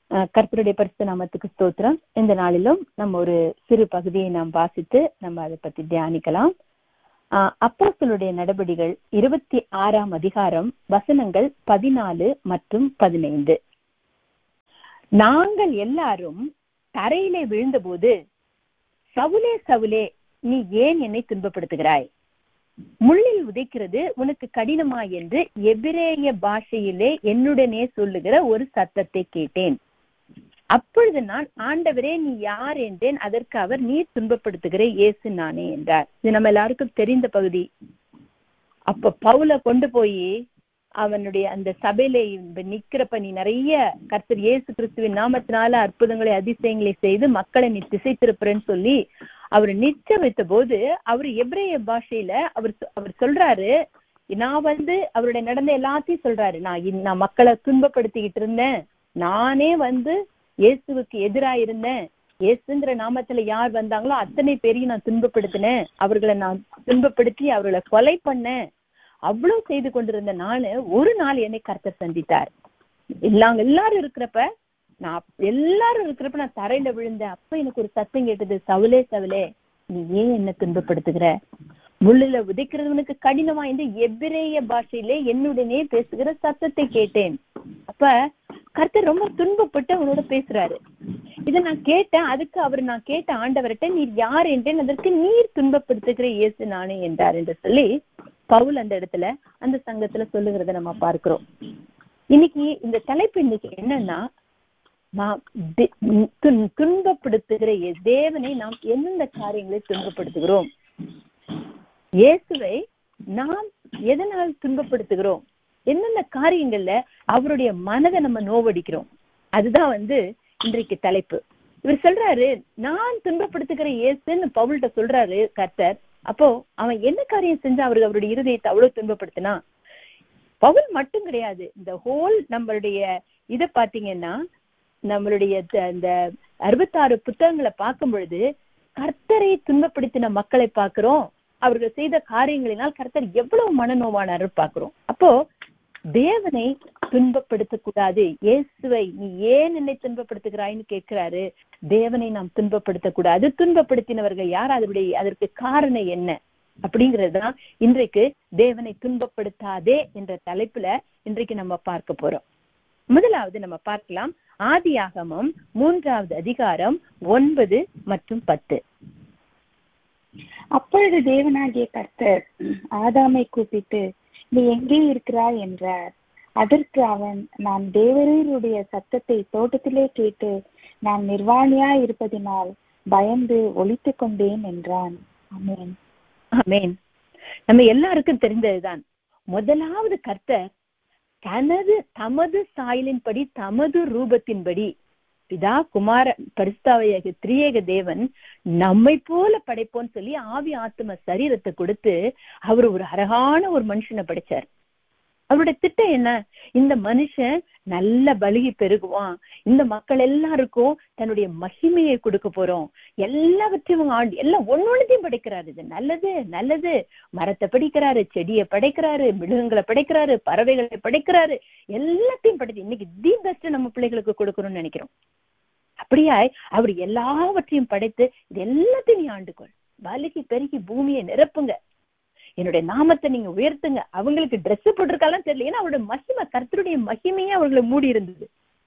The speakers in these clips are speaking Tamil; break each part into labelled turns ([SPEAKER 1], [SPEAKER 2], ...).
[SPEAKER 1] அஹ், கர்த்தருடைய பரிசு நாமத்துக்கு ஸ்தோத்திரம் இந்த நாளிலும் நம்ம ஒரு சிறு பகுதியை நாம் வாசித்து நம்ம அதை பத்தி தியானிக்கலாம் அப்போஸ்தலருடைய நடபடிகள் இருபத்தி ஆறாம் அதிகாரம் வசனங்கள் பதினாலு மற்றும் பதினைந்து நாங்கள் எல்லாரும் தரையிலே விழுந்தபோது சவுலே சவுலே நீ ஏன் என்னை துன்பப்படுத்துகிறாய் முள்ளில் உதைக்கிறது உனக்கு கடினமா என்று எபிரேய பாஷையிலே என்னுடனே சொல்லுகிற ஒரு சத்தத்தை கேட்டேன் அப்பொழுது நான் ஆண்டவரே நீ யார் என்றேன் அதற்கு அவர் நீர் துன்பப்படுத்துகிற இயேசு நானே என்றார் இது நம்ம எல்லாருக்கும் தெரிந்த பகுதி அப்ப பவுல கொண்டு போய் அவனுடைய அந்த சபையில நிக்கிறப்ப நீ நிறைய கர்த்தர் இயேசு கிறிஸ்துவின் நாமத்தினால அற்புதங்களை அதிசயங்களை செய்து மக்களை நீ திசை திருப்புறேன்னு சொல்லி அவர் நிச்சய வைத்த போது அவர் எப்ரேய பாஷையில அவர் சொ- அவர் சொல்றாரு நான் வந்து அவருடைய நடந்த எல்லாத்தையும் சொல்றாரு நான் இந்- நான் மக்களை துன்பப்படுத்திக்கிட்டு இருந்தேன் நானே வந்து இயேசுவுக்கு எதிரா இருந்தேன் இயேசுங்கிற நாமத்துல யார் வந்தாங்களோ அத்தனை பேரையும் நான் துன்பப்படுத்தினேன் அவர்களை நான் துன்பப்படுத்தி அவர்களை கொலை பண்ணேன் அவ்வளவு செய்து கொண்டிருந்த நானு ஒரு நாள் என்னை கர்த்தர் சந்தித்தார் எல்லாம் எல்லாரும் இருக்கிறப்ப நான் அப்- எல்லாரும் இருக்கிறப்ப நான் தரையில விழுந்தேன் அப்ப எனக்கு ஒரு சத்தம் கேட்டது சவுலே சவுலே நீ ஏன் என்ன துன்பப்படுத்துகிற முள்ளுல உதைக்கிறவனுக்கு கடினமா இந்த எபிரேய பாஷையிலே என்னுடனே பேசுகிற சத்தத்தை கேட்டேன் அப்ப கர்த்தர் ரொம்ப துன்பப்பட்டு அவனோட பேசுறாரு இதை நான் கேட்டேன் அதுக்கு அவர் நான் கேட்ட ஆண்டவர்கிட்ட நீர் யார் என்றேன் அதற்கு நீர் துன்பப்படுத்துகிற இயேசு நானே என்றார் என்று சொல்லி பவுல் அந்த இடத்துல அந்த சங்கத்துல சொல்லுகிறத நம்ம பார்க்கிறோம் இன்னைக்கு இந்த தலைப்பு இன்னைக்கு என்னன்னா நாம் தி- துன்- துன்பப்படுத்துகிற எ- தேவனை நாம் எந்தெந்த காரியங்களை துன்பப்படுத்துகிறோம் இயேசுவை நாம் எதனால் துன்பப்படுத்துகிறோம் எந்தெந்த காரியங்கள்ல அவருடைய மனதை நம்ம நோவடிக்கிறோம் அதுதான் வந்து இன்றைக்கு தலைப்பு இவர் சொல்றாரு நான் துன்பப்படுத்துகிற இயேசுன்னு பவுல்கிட்ட சொல்றாரு கர்த்தர் அப்போ அவன் என்ன காரியம் செஞ்சா அவருக்கு அவருடைய இருதயத்தை அவ்வளவு துன்பப்படுத்தினா பவுல் மட்டும் கிடையாது இந்த ஹோல் நம்மளுடைய இத பாத்தீங்கன்னா நம்மளுடைய த- இந்த அறுபத்தாறு புத்தகங்களை பார்க்கும் பொழுது கர்த்தரை துன்பப்படுத்தின மக்களை பார்க்கிறோம் அவர்கள் செய்த காரியங்களினால் கர்த்தர் எவ்வளவு மனநோவானாரு பார்க்கிறோம் அப்போ தேவனை துன்பப்படுத்தக்கூடாது இயேசுவை நீ ஏன் என்னை துன்பப்படுத்துகிறாய்ன்னு கேட்கிறாரு தேவனை நாம் துன்பப்படுத்தக்கூடாது துன்பப்படுத்தினவர்கள் யார் அதனுடைய அதற்கு காரணம் என்ன அப்படிங்கறதுதான் இன்றைக்கு தேவனை துன்பப்படுத்தாதே என்ற தலைப்புல இன்றைக்கு நம்ம பார்க்க போறோம் முதலாவது நம்ம பார்க்கலாம் ஆதியாகமம் மூன்றாவது அதிகாரம் ஒன்பது மற்றும் பத்து
[SPEAKER 2] அப்பொழுது தேவனாகிய கர்த்தர் ஆதாமை கூப்பிட்டு நீ எங்கே இருக்கிறாய் என்றார் அதற்கு அவன் நான் தேவரீருடைய சத்தத்தை தோட்டத்திலே கேட்டு நான் நிர்வாணியா இருப்பதினால் பயந்து ஒளித்துக் கொண்டேன் என்றான் ஆமென்
[SPEAKER 1] ஆமென் நம்ம எல்லாருக்கும் தெரிந்ததுதான் முதலாவது கர்த்தர் தனது தமது சாயலின்படி தமது ரூபத்தின்படி பிதா குமார பரிஸ்தாவையாக திரியேக தேவன் நம்மை போல படைப்போன்னு சொல்லி ஆவி ஆத்தும சரீரத்தை கொடுத்து அவர் ஒரு அழகான ஒரு மனுஷனை படைச்சார் அவருடைய திட்டம் என்ன இந்த மனுஷன் நல்ல பலுகி பெருகுவான் இந்த மக்கள் எல்லாருக்கும் தன்னுடைய மகிமையை கொடுக்க போறோம் எல்லாவற்றையும் ஆண்டு எல்லாம் ஒன்னொன்னுத்தையும் படைக்கிறாரு இது நல்லது நல்லது மரத்தை படைக்கிறாரு செடியை படைக்கிறாரு மிருகங்களை படைக்கிறாரு பறவைகளை படைக்கிறாரு எல்லாத்தையும் படைச்சு இன்னைக்கு தி பெஸ்ட் நம்ம பிள்ளைகளுக்கு கொடுக்கணும்னு நினைக்கிறோம் அப்படியாய் அவர் எல்லாவற்றையும் படைத்து இது எல்லாத்தையும் நீ ஆண்டுக்கொள் பலுகி பெருகி பூமியை நிரப்புங்க என்னுடைய நாமத்தை நீங்க உயர்த்துங்க அவங்களுக்கு Dress போட்டிருக்காலாம் தெரியல ஏன்னா அவருடைய மகிமை கர்த்தருடைய மகிமையே அவர்களை மூடி இருந்தது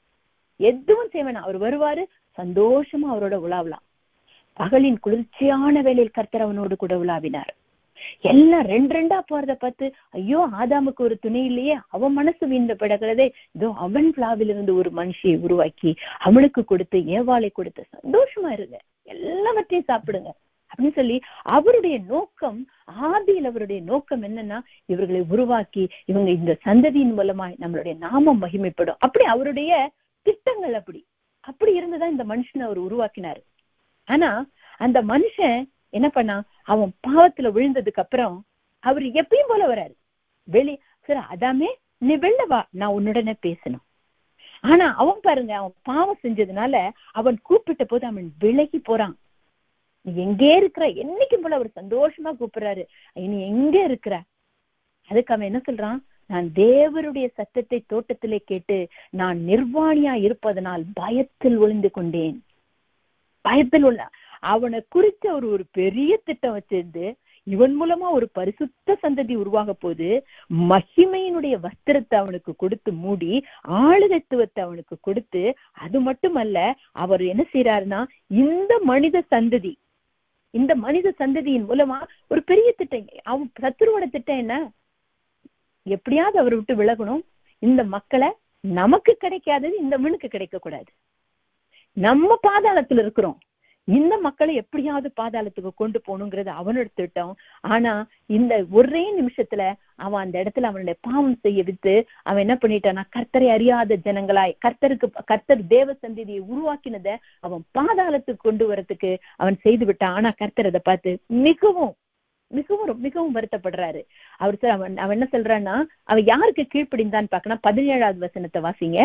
[SPEAKER 1] எதுவும் செய்ய வேணாம் அவர் வருவாரு சந்தோஷமா அவரோட உலாவலாம் பகலின் குளிர்ச்சியான வேளையில் கர்த்தர் அவனோடு கூட உலாவினார் எல்லாம் ரெண்டு ரெண்டா போறத பார்த்து ஐயோ ஆதாமுக்கு ஒரு துணை இல்லையே அவன் மனசு வீழ்ந்த பிடக்கிறதே இதோ அவன் பிளாவிலிருந்து ஒரு மனுஷியை உருவாக்கி அவனுக்கு கொடுத்து ஏவாளை கொடுத்து சந்தோஷமா இருங்க எல்லாவற்றையும் சாப்பிடுங்க அப்படின்னு சொல்லி அவருடைய நோக்கம் ஆதியில் அவருடைய நோக்கம் என்னன்னா இவர்களை உருவாக்கி இவங்க இந்த சந்ததியின் மூலமாய் நம்மளுடைய நாமம் மகிமைப்படும் அப்படி அவருடைய திட்டங்கள் அப்படி அப்படி இருந்துதான் இந்த மனுஷனை அவர் உருவாக்கினாரு ஆனா அந்த மனுஷன் என்ன பண்ணா அவன் பாவத்துல விழுந்ததுக்கு அப்புறம் அவர் எப்பயும் போல வராரு வெளி சரி அதாமே நீ வெளில வா நான் உன்னுடனே பேசணும் ஆனா அவன் பாருங்க அவன் பாவம் செஞ்சதுனால அவன் கூப்பிட்ட போது அவன் விலகி போறான் நீ எங்கே இருக்கிற என்னைக்கும் போல அவர் சந்தோஷமா கூப்பிடுறாரு நீ எங்க இருக்கிற அதுக்கு அவன் என்ன சொல்றான் நான் தேவருடைய சத்தத்தை தோட்டத்திலே கேட்டு நான் நிர்வாணியா இருப்பதனால் பயத்தில் ஒளிந்து கொண்டேன் பயத்தில் உள்ள அவனை குறிச்ச ஒரு ஒரு பெரிய திட்டம் வச்சிருந்து இவன் மூலமா ஒரு பரிசுத்த சந்ததி உருவாக போது மகிமையினுடைய வஸ்திரத்தை அவனுக்கு கொடுத்து மூடி ஆளுகத்துவத்தை அவனுக்கு கொடுத்து அது மட்டுமல்ல அவர் என்ன செய்யறாருன்னா இந்த மனித சந்ததி இந்த மனித சந்ததியின் மூலமா ஒரு பெரிய திட்டம் அவன் சத்துருவோட திட்டம் என்ன எப்படியாவது அவரை விட்டு விலகணும் இந்த மக்களை நமக்கு கிடைக்காதது இந்த மண்ணுக்கு கிடைக்க கூடாது நம்ம பாதாளத்துல இருக்கிறோம் இந்த மக்களை எப்படியாவது பாதாளத்துக்கு கொண்டு போகணுங்கிறது அவனோட திட்டம் ஆனா இந்த ஒரே நிமிஷத்துல அவன் அந்த இடத்துல அவனுடைய பாவம் செய்ய வித்து அவன் என்ன பண்ணிட்டான்னா கர்த்தரை அறியாத ஜனங்களாய் கர்த்தருக்கு கர்த்தர் தேவ சந்ததியை உருவாக்கினத அவன் பாதாளத்துக்கு கொண்டு வரத்துக்கு அவன் செய்து விட்டான் ஆனா கர்த்தர் அதை பார்த்து மிகவும் மிகவும் மிகவும் வருத்தப்படுறாரு அவர் சார் அவன் அவன் என்ன சொல்றான்னா அவன் யாருக்கு கீழ்ப்படிந்தான்னு பாக்கணும் பதினேழாவது வசனத்தை வாசிங்க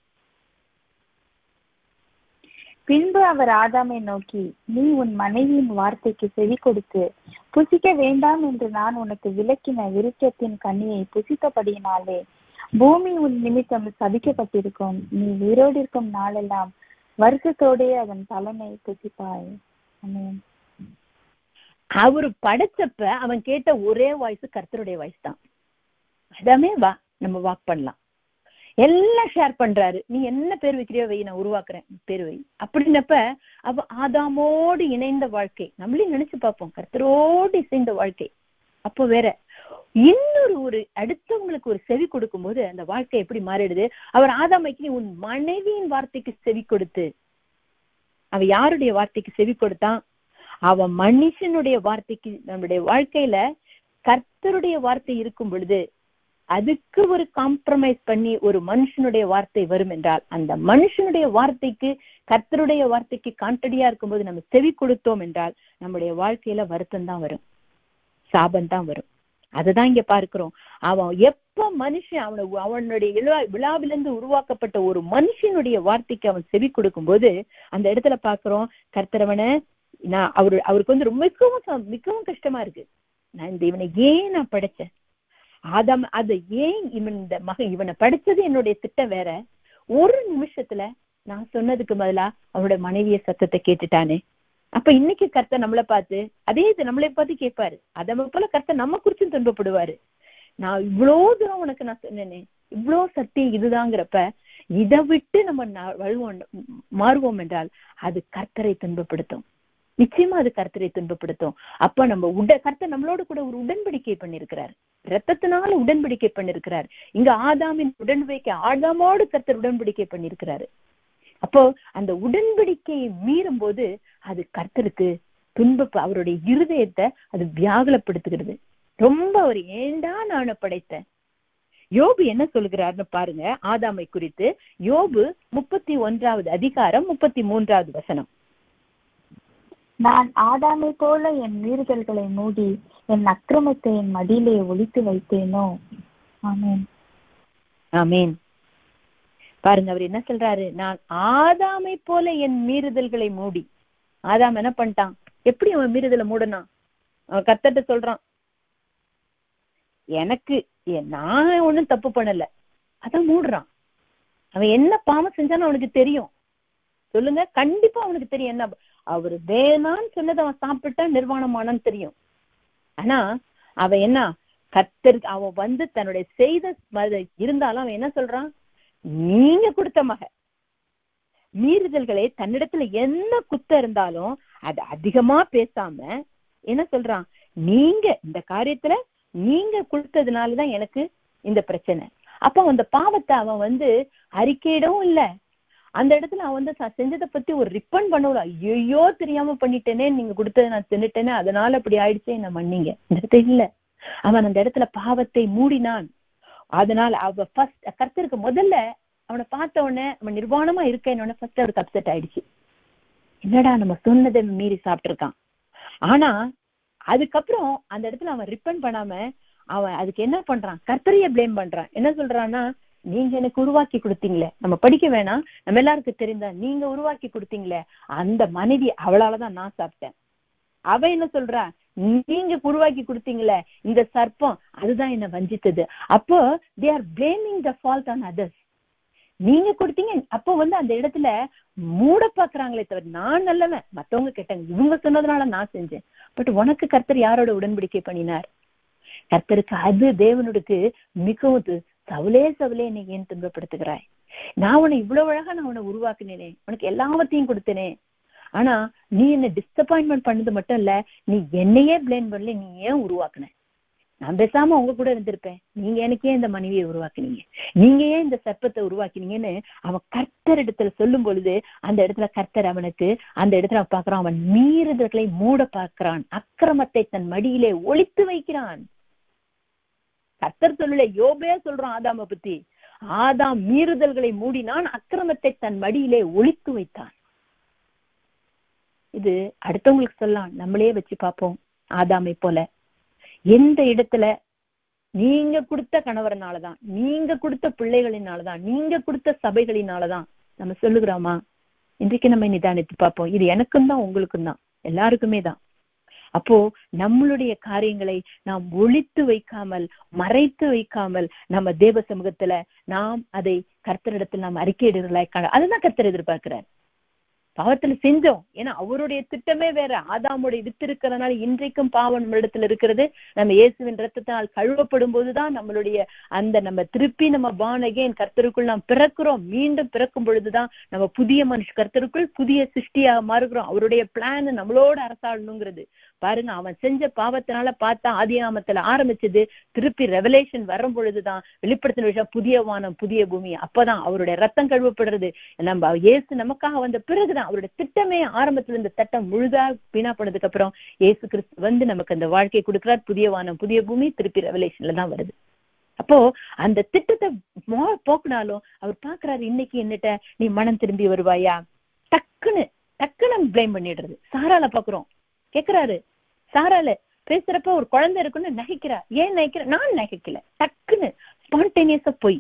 [SPEAKER 2] பின்பு அவர் ஆதாமை நோக்கி நீ உன் மனைவியின் வார்த்தைக்கு செவி கொடுத்து புசிக்க வேண்டாம் என்று நான் உனக்கு விளக்கின விருட்சத்தின் கனியை புசித்தபடியினாலே பூமி உன் நிமித்தம் சபிக்கப்பட்டிருக்கும் நீ உயிரோடு இருக்கும் நாளெல்லாம் வருஷத்தோடே அதன் பலனை புசிப்பாய் ஆமென்
[SPEAKER 1] அவரு படைச்சப்ப அவன் கேட்ட ஒரே வாய்ஸ் கர்த்தருடைய வாய்ஸ் தான் அதாமே வா நம்ம வாக் பண்ணலாம் எல்லாம் ஷேர் பண்றாரு நீ என்ன பேர் வைக்கிறியோ வை நான் உருவாக்குறேன் பேர் வை அப்படின்னப்ப அவ ஆதாமோடு இணைந்த வாழ்க்கை நம்மளையும் நினைச்சு பார்ப்போம் கர்த்தரோடு இசைந்த வாழ்க்கை அப்போ வேற இன்னொரு ஒரு அடுத்தவங்களுக்கு ஒரு செவி கொடுக்கும்போது அந்த வாழ்க்கை எப்படி மாறிடுது அவர் ஆதாமைக்கு நீ உன் மனைவியின் வார்த்தைக்கு செவி கொடுத்து அவ யாருடைய வார்த்தைக்கு செவி கொடுத்தான் அவன் மனுஷனுடைய வார்த்தைக்கு நம்முடைய வாழ்க்கையில கர்த்தருடைய வார்த்தை இருக்கும் பொழுது அதுக்கு ஒரு காம்ப்ரமைஸ் பண்ணி ஒரு மனுஷனுடைய வார்த்தை வரும் என்றால் அந்த மனுஷனுடைய வார்த்தைக்கு கர்த்தருடைய வார்த்தைக்கு கான்ட்ரடியா இருக்கும்போது நம்ம செவி கொடுத்தோம் என்றால் நம்முடைய வாழ்க்கையில வருத்தம் தான் வரும் சாபம் தான் வரும் அதுதான் இங்க பார்க்கிறோம் அவன் எப்ப மனுஷன் அவனை அவனுடைய விழா விழாவிலிருந்து உருவாக்கப்பட்ட ஒரு மனுஷனுடைய வார்த்தைக்கு அவன் செவி கொடுக்கும்போது அந்த இடத்துல பாக்குறோம் கர்த்தரவனை நான் அவரு அவருக்கு வந்து ரொம்ப மிகவும் மிகவும் கஷ்டமா இருக்கு நான் இந்த இவனை ஏன் நான் படைச்சேன் ஆதாம் அது ஏன் இவன் இந்த மகன் இவனை படிச்சது என்னுடைய திட்டம் வேற ஒரு நிமிஷத்துல நான் சொன்னதுக்கு பதிலா அவனோட மனைவிய சத்தத்தை கேட்டுட்டானே அப்ப இன்னைக்கு கர்த்தர் நம்மளை பார்த்து அதே இது நம்மளை பார்த்து கேட்பாரு அதை போல கர்த்தர் நம்ம குறிச்சும் துன்பப்படுவாரு நான் இவ்வளோ தூரம் உனக்கு நான் சொன்னேனே இவ்வளோ சத்தியம் இதுதாங்கிறப்ப இதை விட்டு நம்ம வழுவோம் மாறுவோம் என்றால் அது கர்த்தரை துன்பப்படுத்தும் நிச்சயமா அது கர்த்தரை துன்பப்படுத்தும் அப்ப நம்ம உட கர்த்தர் நம்மளோட கூட ஒரு உடன்படிக்கை பண்ணிருக்கிறார் ரத்தத்தினால உடன்படிக்கை பண்ணிருக்கிறார் இங்க ஆதாமின் உடன்படிக்கை ஆதாமோடு கர்த்தர் உடன்படிக்கை பண்ணிருக்கிறாரு அப்போ அந்த உடன்படிக்கையை மீறும் போது அது கர்த்தருக்கு துன்ப அவருடைய இருதயத்தை அது வியாகுலப்படுத்துகிறது ரொம்ப அவர் ஏண்டா நான் படைத்தேன் யோபு என்ன சொல்கிறார்னு பாருங்க ஆதாமை குறித்து யோபு முப்பத்தி ஒன்றாவது அதிகாரம் முப்பத்தி மூன்றாவது வசனம்
[SPEAKER 2] நான் ஆதாமை போல என் மீறுதல்களை மூடி என் அக்கிரமத்தை என் மடியிலே ஒழித்து வைத்தேனோ ஆமேன்
[SPEAKER 1] ஆமேன் பாருங்க அவர் என்ன சொல்றாரு நான் ஆதாமை போல என் மீறுதல்களை மூடி ஆதாம் என்ன பண்ணிட்டான் எப்படி அவன் மீறுதலை மூடனான் அவன் கத்தட்ட சொல்றான் எனக்கு நான் ஒண்ணும் தப்பு பண்ணல அதான் மூடுறான் அவன் என்ன பாவம் செஞ்சான்னு அவனுக்கு தெரியும் சொல்லுங்க கண்டிப்பா அவனுக்கு தெரியும் என்ன அவரு வேணான்னு சொன்னதை அவன் சாப்பிட்டா நிர்வாணமானான்னு தெரியும் ஆனா அவன் என்ன கத்தர் அவன் வந்து தன்னுடைய செய்த இருந்தாலும் அவன் என்ன சொல்றான் நீங்க கொடுத்த மக மீறுதல்களே தன்னிடத்துல என்ன குத்த இருந்தாலும் அது அதிகமா பேசாம என்ன சொல்றான் நீங்க இந்த காரியத்துல நீங்க கொடுத்ததுனாலதான் எனக்கு இந்த பிரச்சனை அப்ப அந்த பாவத்தை அவன் வந்து அறிக்கையிடவும் இல்ல அந்த இடத்துல அவன் வந்து செஞ்சதை பத்தி ஒரு ரிப்பன் பண்ணல ஐயோ தெரியாம பண்ணிட்டேனே நீங்க கொடுத்ததை நான் தின்னுட்டேனே அதனால அப்படி ஆயிடுச்சே நான் மன்னிங்க இந்த இடத்துல இல்ல அவன் அந்த இடத்துல பாவத்தை மூடினான் அதனால அவ ஃபர்ஸ்ட் கர்த்தருக்கு முதல்ல அவனை பார்த்த உடனே அவன் நிர்வாணமா இருக்கேன்னு ஃபர்ஸ்ட் அவருக்கு அப்செட் ஆயிடுச்சு என்னடா நம்ம சொன்னதை மீறி சாப்பிட்டிருக்கான் ஆனா அதுக்கப்புறம் அந்த இடத்துல அவன் ரிப்பன் பண்ணாம அவன் அதுக்கு என்ன பண்றான் கர்த்தரைய பிளேம் பண்றான் என்ன சொல்றான்னா நீங்க எனக்கு உருவாக்கி கொடுத்தீங்களே நம்ம படிக்க வேணாம் நம்ம எல்லாருக்கும் தெரிந்தா நீங்க உருவாக்கி கொடுத்தீங்களே அந்த மனைவி அவளாலதான் நான் சாப்பிட்டேன் அவ என்ன சொல்றா நீங்க உருவாக்கி கொடுத்தீங்களே இந்த சர்ப்பம் அதுதான் என்ன வஞ்சித்தது அப்போ they are blaming the fault on others நீங்க கொடுத்தீங்க அப்போ வந்து அந்த இடத்துல மூட பாக்குறாங்களே தவிர நான் நல்லவன் மத்தவங்க கேட்டாங்க இவங்க சொன்னதுனால நான் செஞ்சேன் பட் உனக்கு கர்த்தர் யாரோட உடன்படிக்கை பண்ணினார் கர்த்தருக்கு அது தேவனுக்கு மிகவும் சவுலே சவுலே நீ ஏன் துன்பப்படுத்துகிறாய் நான் உன்னை இவ்வளவு அழகா நான் உன்னை உருவாக்குனேனே உனக்கு எல்லாவற்றையும் கொடுத்தேனே ஆனா நீ என்ன டிசப்பாயின்மெண்ட் பண்ணது மட்டும் இல்ல நீ என்னையே பிளேம் பண்ணல நீ ஏன் உருவாக்குன நான் பேசாம உங்க கூட இருந்திருப்பேன் நீங்க எனக்கு ஏன் இந்த மனைவியை உருவாக்குனீங்க நீங்க ஏன் இந்த சர்ப்பத்தை உருவாக்கினீங்கன்னு அவன் கர்த்தர் இடத்துல சொல்லும் பொழுது அந்த இடத்துல கர்த்தர் அவனுக்கு அந்த இடத்துல அவன் பாக்குறான் அவன் மீறுதல்களை மூட பார்க்கிறான் அக்கிரமத்தை தன் மடியிலே ஒளித்து வைக்கிறான் கர்த்தர் சொல்லல யோபே சொல்றான் ஆதாம பத்தி ஆதாம் மீறுதல்களை மூடினான் அக்கிரமத்தை தன் மடியிலே ஒளித்து வைத்தான் இது அடுத்தவங்களுக்கு சொல்லலாம் நம்மளே வச்சு பார்ப்போம் ஆதாமை போல எந்த இடத்துல நீங்க கொடுத்த கணவரனாலதான் நீங்க கொடுத்த பிள்ளைகளினாலதான் நீங்க கொடுத்த சபைகளினாலதான் நம்ம சொல்லுகிறோமா இன்றைக்கு நம்ம நிதானித்து பார்ப்போம் இது எனக்கும் தான் உங்களுக்கும் தான் எல்லாருக்குமே தான் அப்போ நம்மளுடைய காரியங்களை நாம் ஒழித்து வைக்காமல் மறைத்து வைக்காமல் நம்ம தேவ சமூகத்துல நாம் அதை கர்த்தரிடத்தில் நாம் அறிக்கையிடுகளாய் காண அதுதான் கர்த்தர் எதிர்பார்க்கிறார் பாவத்துல செஞ்சோம் ஏன்னா அவருடைய திட்டமே வேற ஆதாமுடைய வித்து இருக்கிறதுனால இன்றைக்கும் பாவம் நம்ம இடத்துல இருக்கிறது நம்ம இயேசுவின் ரத்தத்தினால் கழுவப்படும் போதுதான் நம்மளுடைய அந்த நம்ம திருப்பி நம்ம பான் அகேன் கர்த்தருக்குள் நாம் பிறக்கிறோம் மீண்டும் பிறக்கும் பொழுதுதான் நம்ம புதிய மனுஷ கர்த்தருக்குள் புதிய சிருஷ்டியாக மாறுகிறோம் அவருடைய பிளான் நம்மளோட அரசாடணுங்கிறது பாருங்க அவன் செஞ்ச பாவத்தினால பார்த்தா ஆதியாமத்துல ஆரம்பிச்சது திருப்பி ரெவலேஷன் வரும் பொழுதுதான் வெளிப்படுத்தின விஷயம் புதிய வானம் புதிய பூமி அப்பதான் அவருடைய ரத்தம் கழுவப்படுறது நம்ம இயேசு நமக்காக வந்த பிறகுதான் அவருடைய திட்டமே ஆரம்பத்துல இந்த திட்டம் முழுதா வீணா பண்ணதுக்கு அப்புறம் இயேசு கிறிஸ்து வந்து நமக்கு அந்த வாழ்க்கை கொடுக்கிறார் புதிய வானம் புதிய பூமி திருப்பி ரெவலேஷன்ல தான் வருது அப்போ அந்த திட்டத்தை போக்குனாலும் அவர் பாக்குறாரு இன்னைக்கு என்னட்ட நீ மனம் திரும்பி வருவாயா டக்குன்னு டக்குன்னு பிளேம் பண்ணிடுறது சாரால பாக்குறோம் கேக்குறாரு சாரால பேசுறப்ப ஒரு குழந்தை இருக்குன்னு நகைக்கிறா ஏன் நகைக்கிற நான் நகைக்கல டக்குன்னு ஸ்பான்டேனியஸா போய்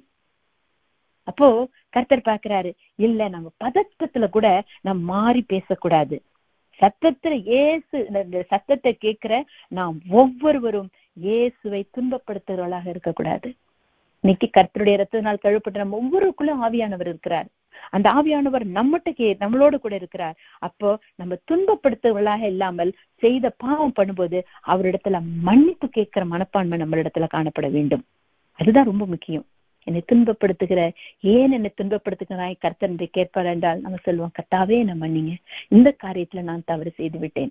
[SPEAKER 1] அப்போ கர்த்தர் பாக்குறாரு இல்ல நம்ம பதட்டத்துல கூட நம்ம மாறி பேசக்கூடாது சத்தத்துல ஏசு இந்த சத்தத்தை கேட்கிற நாம் ஒவ்வொருவரும் இயேசுவை துன்பப்படுத்துறவர்களாக இருக்கக்கூடாது இன்னைக்கு கர்த்தருடைய ரத்தத்தினால் கழுவப்பட்ட நம்ம ஒவ்வொருக்குள்ளும் ஆவியானவர் இருக்கிறார் அந்த ஆவியானவர் நம்மகிட்ட கே நம்மளோட கூட இருக்கிறார் அப்போ நம்ம துன்பப்படுத்துவர்களாக இல்லாமல் செய்த பாவம் பண்ணும்போது அவரிடத்துல மன்னிப்பு கேட்கிற மனப்பான்மை நம்மளிடத்துல காணப்பட வேண்டும் அதுதான் ரொம்ப முக்கியம் என்னை துன்பப்படுத்துகிற ஏன் என்னை துன்பப்படுத்துகிறாய் கர்த்தர் என்று கேட்பார் என்றால் நம்ம சொல்லுவோம் கட்டாவே என்ன மன்னிங்க இந்த காரியத்துல நான் தவறு செய்து விட்டேன்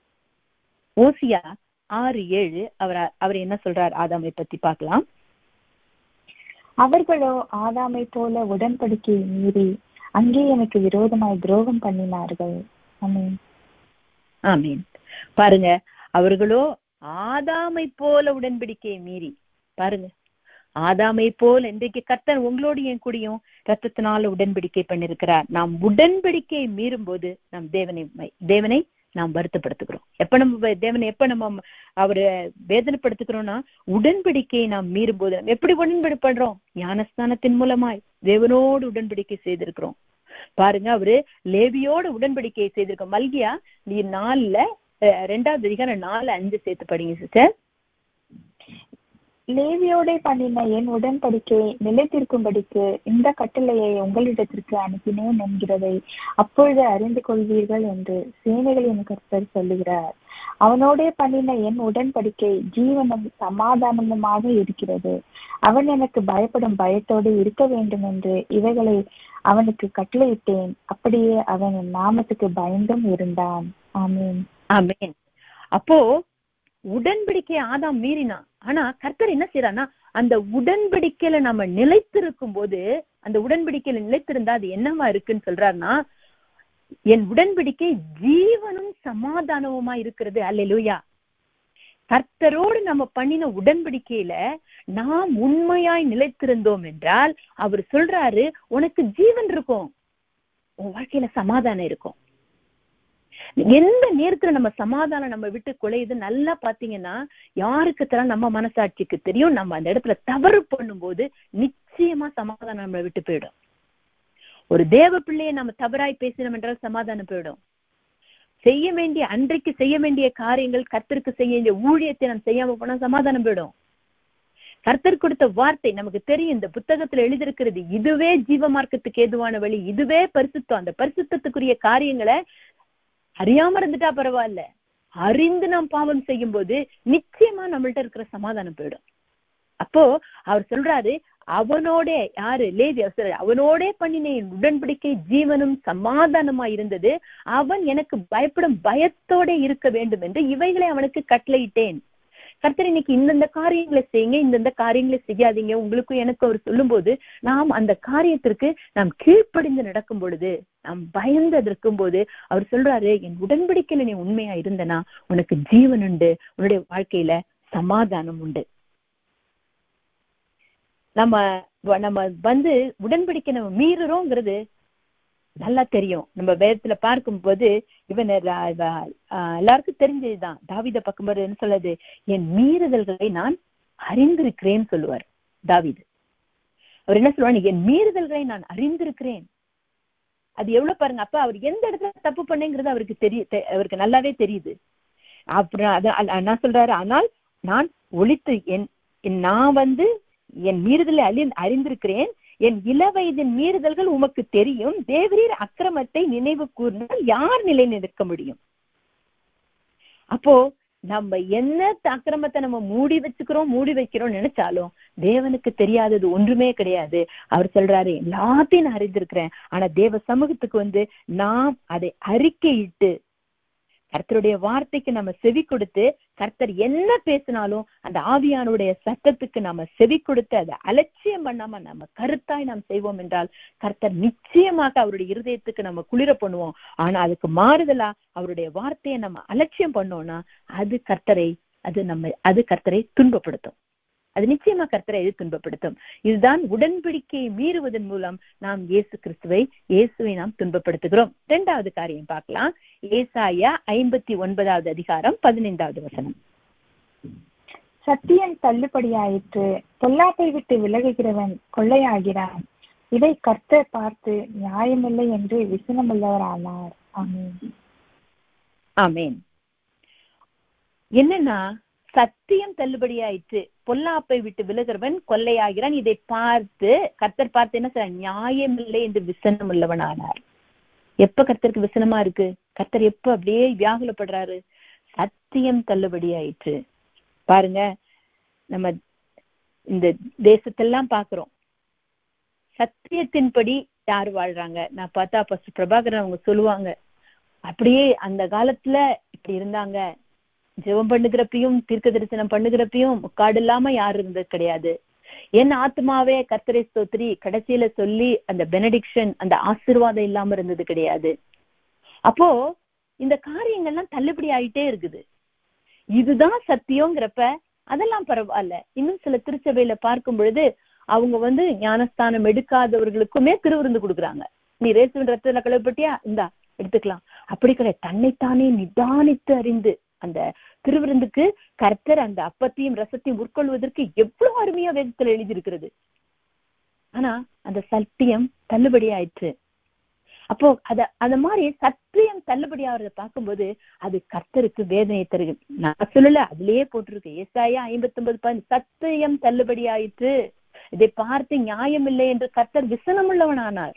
[SPEAKER 1] ஓசியா ஆறு ஏழு அவர் அவர் என்ன சொல்றார் ஆதாமை பத்தி பார்க்கலாம்
[SPEAKER 2] அவர்களோ ஆதாமை போல உடன்படிக்கையை மீறி அங்கே எனக்கு விரோதமாய் துரோகம் பண்ணினார்கள் ஆமீன்
[SPEAKER 1] ஆமீன் பாருங்க அவர்களோ ஆதாமை போல உடன்படிக்கையை மீறி பாருங்க ஆதாமை போல் இன்றைக்கு கர்த்தர் உங்களோடு என் கூடியும் ரத்தத்தினால உடன்படிக்கை பண்ணிருக்கிறார் நாம் உடன்படிக்கையை மீறும் போது நாம் தேவனை தேவனை நாம் வருத்தப்படுத்துகிறோம் எப்ப நம்ம தேவனை எப்ப நம்ம அவரு வேதனைப்படுத்துகிறோம்னா உடன்படிக்கையை நாம் மீறும் போது எப்படி உடன்படி பண்றோம் ஞானஸ்தானத்தின் மூலமாய் தேவனோடு உடன்படிக்கை செய்திருக்கிறோம் பாருங்க அவரு லேவியோட உடன்படிக்கையை செய்திருக்கோம் மல்கியா நீ நாலுல ரெண்டாவது அதிகாரம் நாலு அஞ்சு சேர்த்து படிங்க சிஸ்டர்
[SPEAKER 2] லேவியோட பண்ணின என் உடன்படிக்கை நிலைத்திருக்கும்படிக்கு இந்த கட்டளையை உங்களிடத்திற்கு அனுப்பினேன் என்கிறதை அப்பொழுது அறிந்து கொள்வீர்கள் என்று சேனைகளின் கர்த்தர் சொல்லுகிறார் அவனோடே பண்ணின என் உடன்படிக்கை ஜீவனும் சமாதானமுமாக இருக்கிறது அவன் எனக்கு பயப்படும் பயத்தோடு இருக்க வேண்டும் என்று இவைகளை அவனுக்கு கட்டளையிட்டேன் அப்படியே அவன் என் நாமத்துக்கு பயந்தும் இருந்தான் ஆமீன்
[SPEAKER 1] ஆமீன் அப்போ உடன்படிக்கை ஆதாம் மீறினான் ஆனா கர்த்தர் என்ன செய்யறான்னா அந்த உடன்படிக்கையில நம்ம நிலைத்திருக்கும் போது அந்த உடன்படிக்கையில நிலைத்திருந்தா அது என்னவா இருக்குன்னு சொல்றாருன்னா என் உடன்படிக்கை ஜீவனும் சமாதானமுமா இருக்கிறது அல்லேலூயா கர்த்தரோடு நம்ம பண்ணின உடன்படிக்கையில நாம் உண்மையாய் நிலைத்திருந்தோம் என்றால் அவர் சொல்றாரு உனக்கு ஜீவன் இருக்கும் உன் வாழ்க்கையில சமாதானம் இருக்கும் எந்த நேரத்துல நம்ம சமாதானம் நம்ம விட்டு குலையுது நல்லா பாத்தீங்கன்னா யாருக்கு தர நம்ம மனசாட்சிக்கு தெரியும் நம்ம அந்த இடத்துல தவறு பண்ணும்போது நிச்சயமா சமாதானம் நம்மளை விட்டு போயிடும் ஒரு தேவ பிள்ளையை நம்ம தவறாய் பேசினோம் என்றால் சமாதானம் போயிடும் செய்ய வேண்டிய அன்றைக்கு செய்ய வேண்டிய காரியங்கள் கர்த்தருக்கு செய்ய வேண்டிய ஊழியத்தை நாம் செய்யாம போனா சமாதானம் போயிடும் கர்த்தர் கொடுத்த வார்த்தை நமக்கு தெரியும் இந்த புத்தகத்துல எழுதியிருக்கிறது இதுவே ஜீவ மார்க்கத்துக்கு ஏதுவான வழி இதுவே பரிசுத்தம் அந்த பரிசுத்தத்துக்குரிய காரியங்களை அறியாம இருந்துட்டா பரவாயில்ல அறிந்து நாம் பாவம் செய்யும் போது நிச்சயமா நம்மள்ட்ட இருக்கிற சமாதானம் போயிடும் அப்போ அவர் சொல்றாரு அவனோட யாரு லேவி அவர் சொல்றாரு அவனோட பண்ணின என் உடன்படிக்கை ஜீவனும் சமாதானமா இருந்தது அவன் எனக்கு பயப்படும் பயத்தோட இருக்க வேண்டும் என்று இவைகளை அவனுக்கு கட்டளையிட்டேன் கர்த்தர் இன்னைக்கு இந்தந்த காரியங்களை செய்யுங்க இந்தந்த காரியங்களை செய்யாதீங்க உங்களுக்கும் எனக்கு அவர் சொல்லும் போது நாம் அந்த காரியத்திற்கு நாம் கீழ்ப்படிந்து நடக்கும் பொழுது நாம் பயந்து இருக்கும் போது அவர் சொல்றாரு என் உடன்படிக்கையில நீ உண்மையா இருந்தனா உனக்கு ஜீவன் உண்டு உன்னுடைய வாழ்க்கையில சமாதானம் உண்டு நம்ம நம்ம வந்து உடன்படிக்கை நம்ம மீறுறோங்கிறது நல்லா தெரியும் நம்ம வேதத்துல பார்க்கும் போது இவன் எல்லாருக்கும் தெரிஞ்சதுதான் தாவித பக்கம் என்ன சொல்லுது என் மீறுதல்களை நான் அறிந்திருக்கிறேன்னு சொல்லுவார் தாவிது அவர் என்ன சொல்லுவாரு என் மீறுதல்களை நான் அறிந்திருக்கிறேன் அது எவ்வளவு பாருங்க அப்ப அவர் எந்த இடத்துல தப்பு பண்ணேங்கிறது அவருக்கு தெரிய அவருக்கு நல்லாவே தெரியுது அப்புறம் அது நான் சொல்றாரு ஆனால் நான் ஒழித்து என் நான் வந்து என் மீறுதலை அறி அறிந்திருக்கிறேன் என் இளவயதின் மீறுதல்கள் உமக்கு தெரியும் தேவரீர் அக்கிரமத்தை நினைவு கூர்ந்தால் யார் நிலை நிற்க முடியும் அப்போ நம்ம என்ன அக்கிரமத்தை நம்ம மூடி வச்சுக்கிறோம் மூடி வைக்கிறோம் நினைச்சாலும் தேவனுக்கு தெரியாதது ஒன்றுமே கிடையாது அவர் சொல்றாரு எல்லாத்தையும் நான் அறிந்திருக்கிறேன் ஆனா தேவ சமூகத்துக்கு வந்து நாம் அதை அறிக்கையிட்டு கர்த்தருடைய வார்த்தைக்கு நம்ம செவி கொடுத்து கர்த்தர் என்ன பேசினாலும் அந்த ஆவியானுடைய சத்தத்துக்கு நம்ம செவி கொடுத்து அதை அலட்சியம் பண்ணாம நம்ம கருத்தாய் நாம் செய்வோம் என்றால் கர்த்தர் நிச்சயமாக அவருடைய இருதயத்துக்கு நம்ம குளிர பண்ணுவோம் ஆனா அதுக்கு மாறுதலா அவருடைய வார்த்தையை நம்ம அலட்சியம் பண்ணோம்னா அது கர்த்தரை அது நம்ம அது கர்த்தரை துன்பப்படுத்தும் அது நிச்சயமா கர்த்தரை எது துன்பப்படுத்தும் இதுதான் உடன்படிக்கையை மீறுவதன் மூலம் நாம் இயேசு கிறிஸ்துவை இயேசுவை நாம் துன்பப்படுத்துகிறோம் இரண்டாவது காரியம் பார்க்கலாம் ஏசாயா ஐம்பத்தி ஒன்பதாவது அதிகாரம் பதினைந்தாவது வசனம்
[SPEAKER 2] சத்தியம் தள்ளுபடியாயிற்று பொல்லாப்பை விட்டு விலகுகிறவன் கொள்ளையாகிறான் இதை கர்த்தர் பார்த்து நியாயமில்லை என்று விசனமுள்ளவர் ஆனார் ஆமீன்
[SPEAKER 1] ஆமேன் என்னன்னா சத்தியம் தள்ளுபடியாயிற்று பொல்லாப்பை விட்டு விலகிறவன் கொள்ளையாகிறான் இதை பார்த்து கர்த்தர் பார்த்து என்ன சொல்ற நியாயமில்லை என்று விசனம் உள்ளவனானார் எப்ப கர்த்தருக்கு விசனமா இருக்கு கர்த்தர் எப்ப அப்படியே வியாகுலப்படுறாரு சத்தியம் தள்ளுபடி ஆயிற்று பாருங்க நம்ம இந்த தேசத்தெல்லாம் பாக்குறோம் சத்தியத்தின்படி யார் வாழ்றாங்க நான் பார்த்தா ஃபர்ஸ்ட் பிரபாகரன் அவங்க சொல்லுவாங்க அப்படியே அந்த காலத்துல இப்படி இருந்தாங்க ஜெபம் பண்ணுகிறப்பையும் தீர்க்க தரிசனம் பண்ணுகிறப்பையும் முக்காடு இல்லாம யாரும் இருந்தது கிடையாது என் ஆத்மாவே கர்த்தரை ஸ்தோத்திரி கடைசியில சொல்லி அந்த பெனடிக்ஷன் அந்த ஆசிர்வாதம் இல்லாம இருந்தது கிடையாது அப்போ இந்த காரியங்கள்லாம் தள்ளுபடி ஆயிட்டே இருக்குது இதுதான் சத்தியங்கிறப்ப அதெல்லாம் பரவாயில்ல இன்னும் சில திருச்சபையில பார்க்கும் பொழுது அவங்க வந்து ஞானஸ்தானம் எடுக்காதவர்களுக்குமே திருவிருந்து கொடுக்குறாங்க நீ ரேசுவின் ரத்தத்துல கழுவப்பட்டியா இந்தா எடுத்துக்கலாம் அப்படி கிடையாது தன்னைத்தானே நிதானித்து அறிந்து அந்த திருவிருந்துக்கு கர்த்தர் அந்த அப்பத்தையும் ரசத்தையும் உட்கொள்வதற்கு எவ்வளவு அருமையா வேதத்துல எழுதியிருக்கிறது ஆனா அந்த சத்தியம் தள்ளுபடி ஆயிற்று அப்போ அத அந்த மாதிரி சத்தியம் தள்ளுபடி ஆகிறத பார்க்கும்போது அது கர்த்தருக்கு வேதனை தருகு நான் சொல்லல அதுலயே போட்டிருக்கு ஏசாயா ஐம்பத்தி ஒன்பது பதினஞ்சு சத்தியம் தள்ளுபடி ஆயிற்று இதை பார்த்து நியாயம் இல்லை என்று கர்த்தர் விசனம் உள்ளவனானார்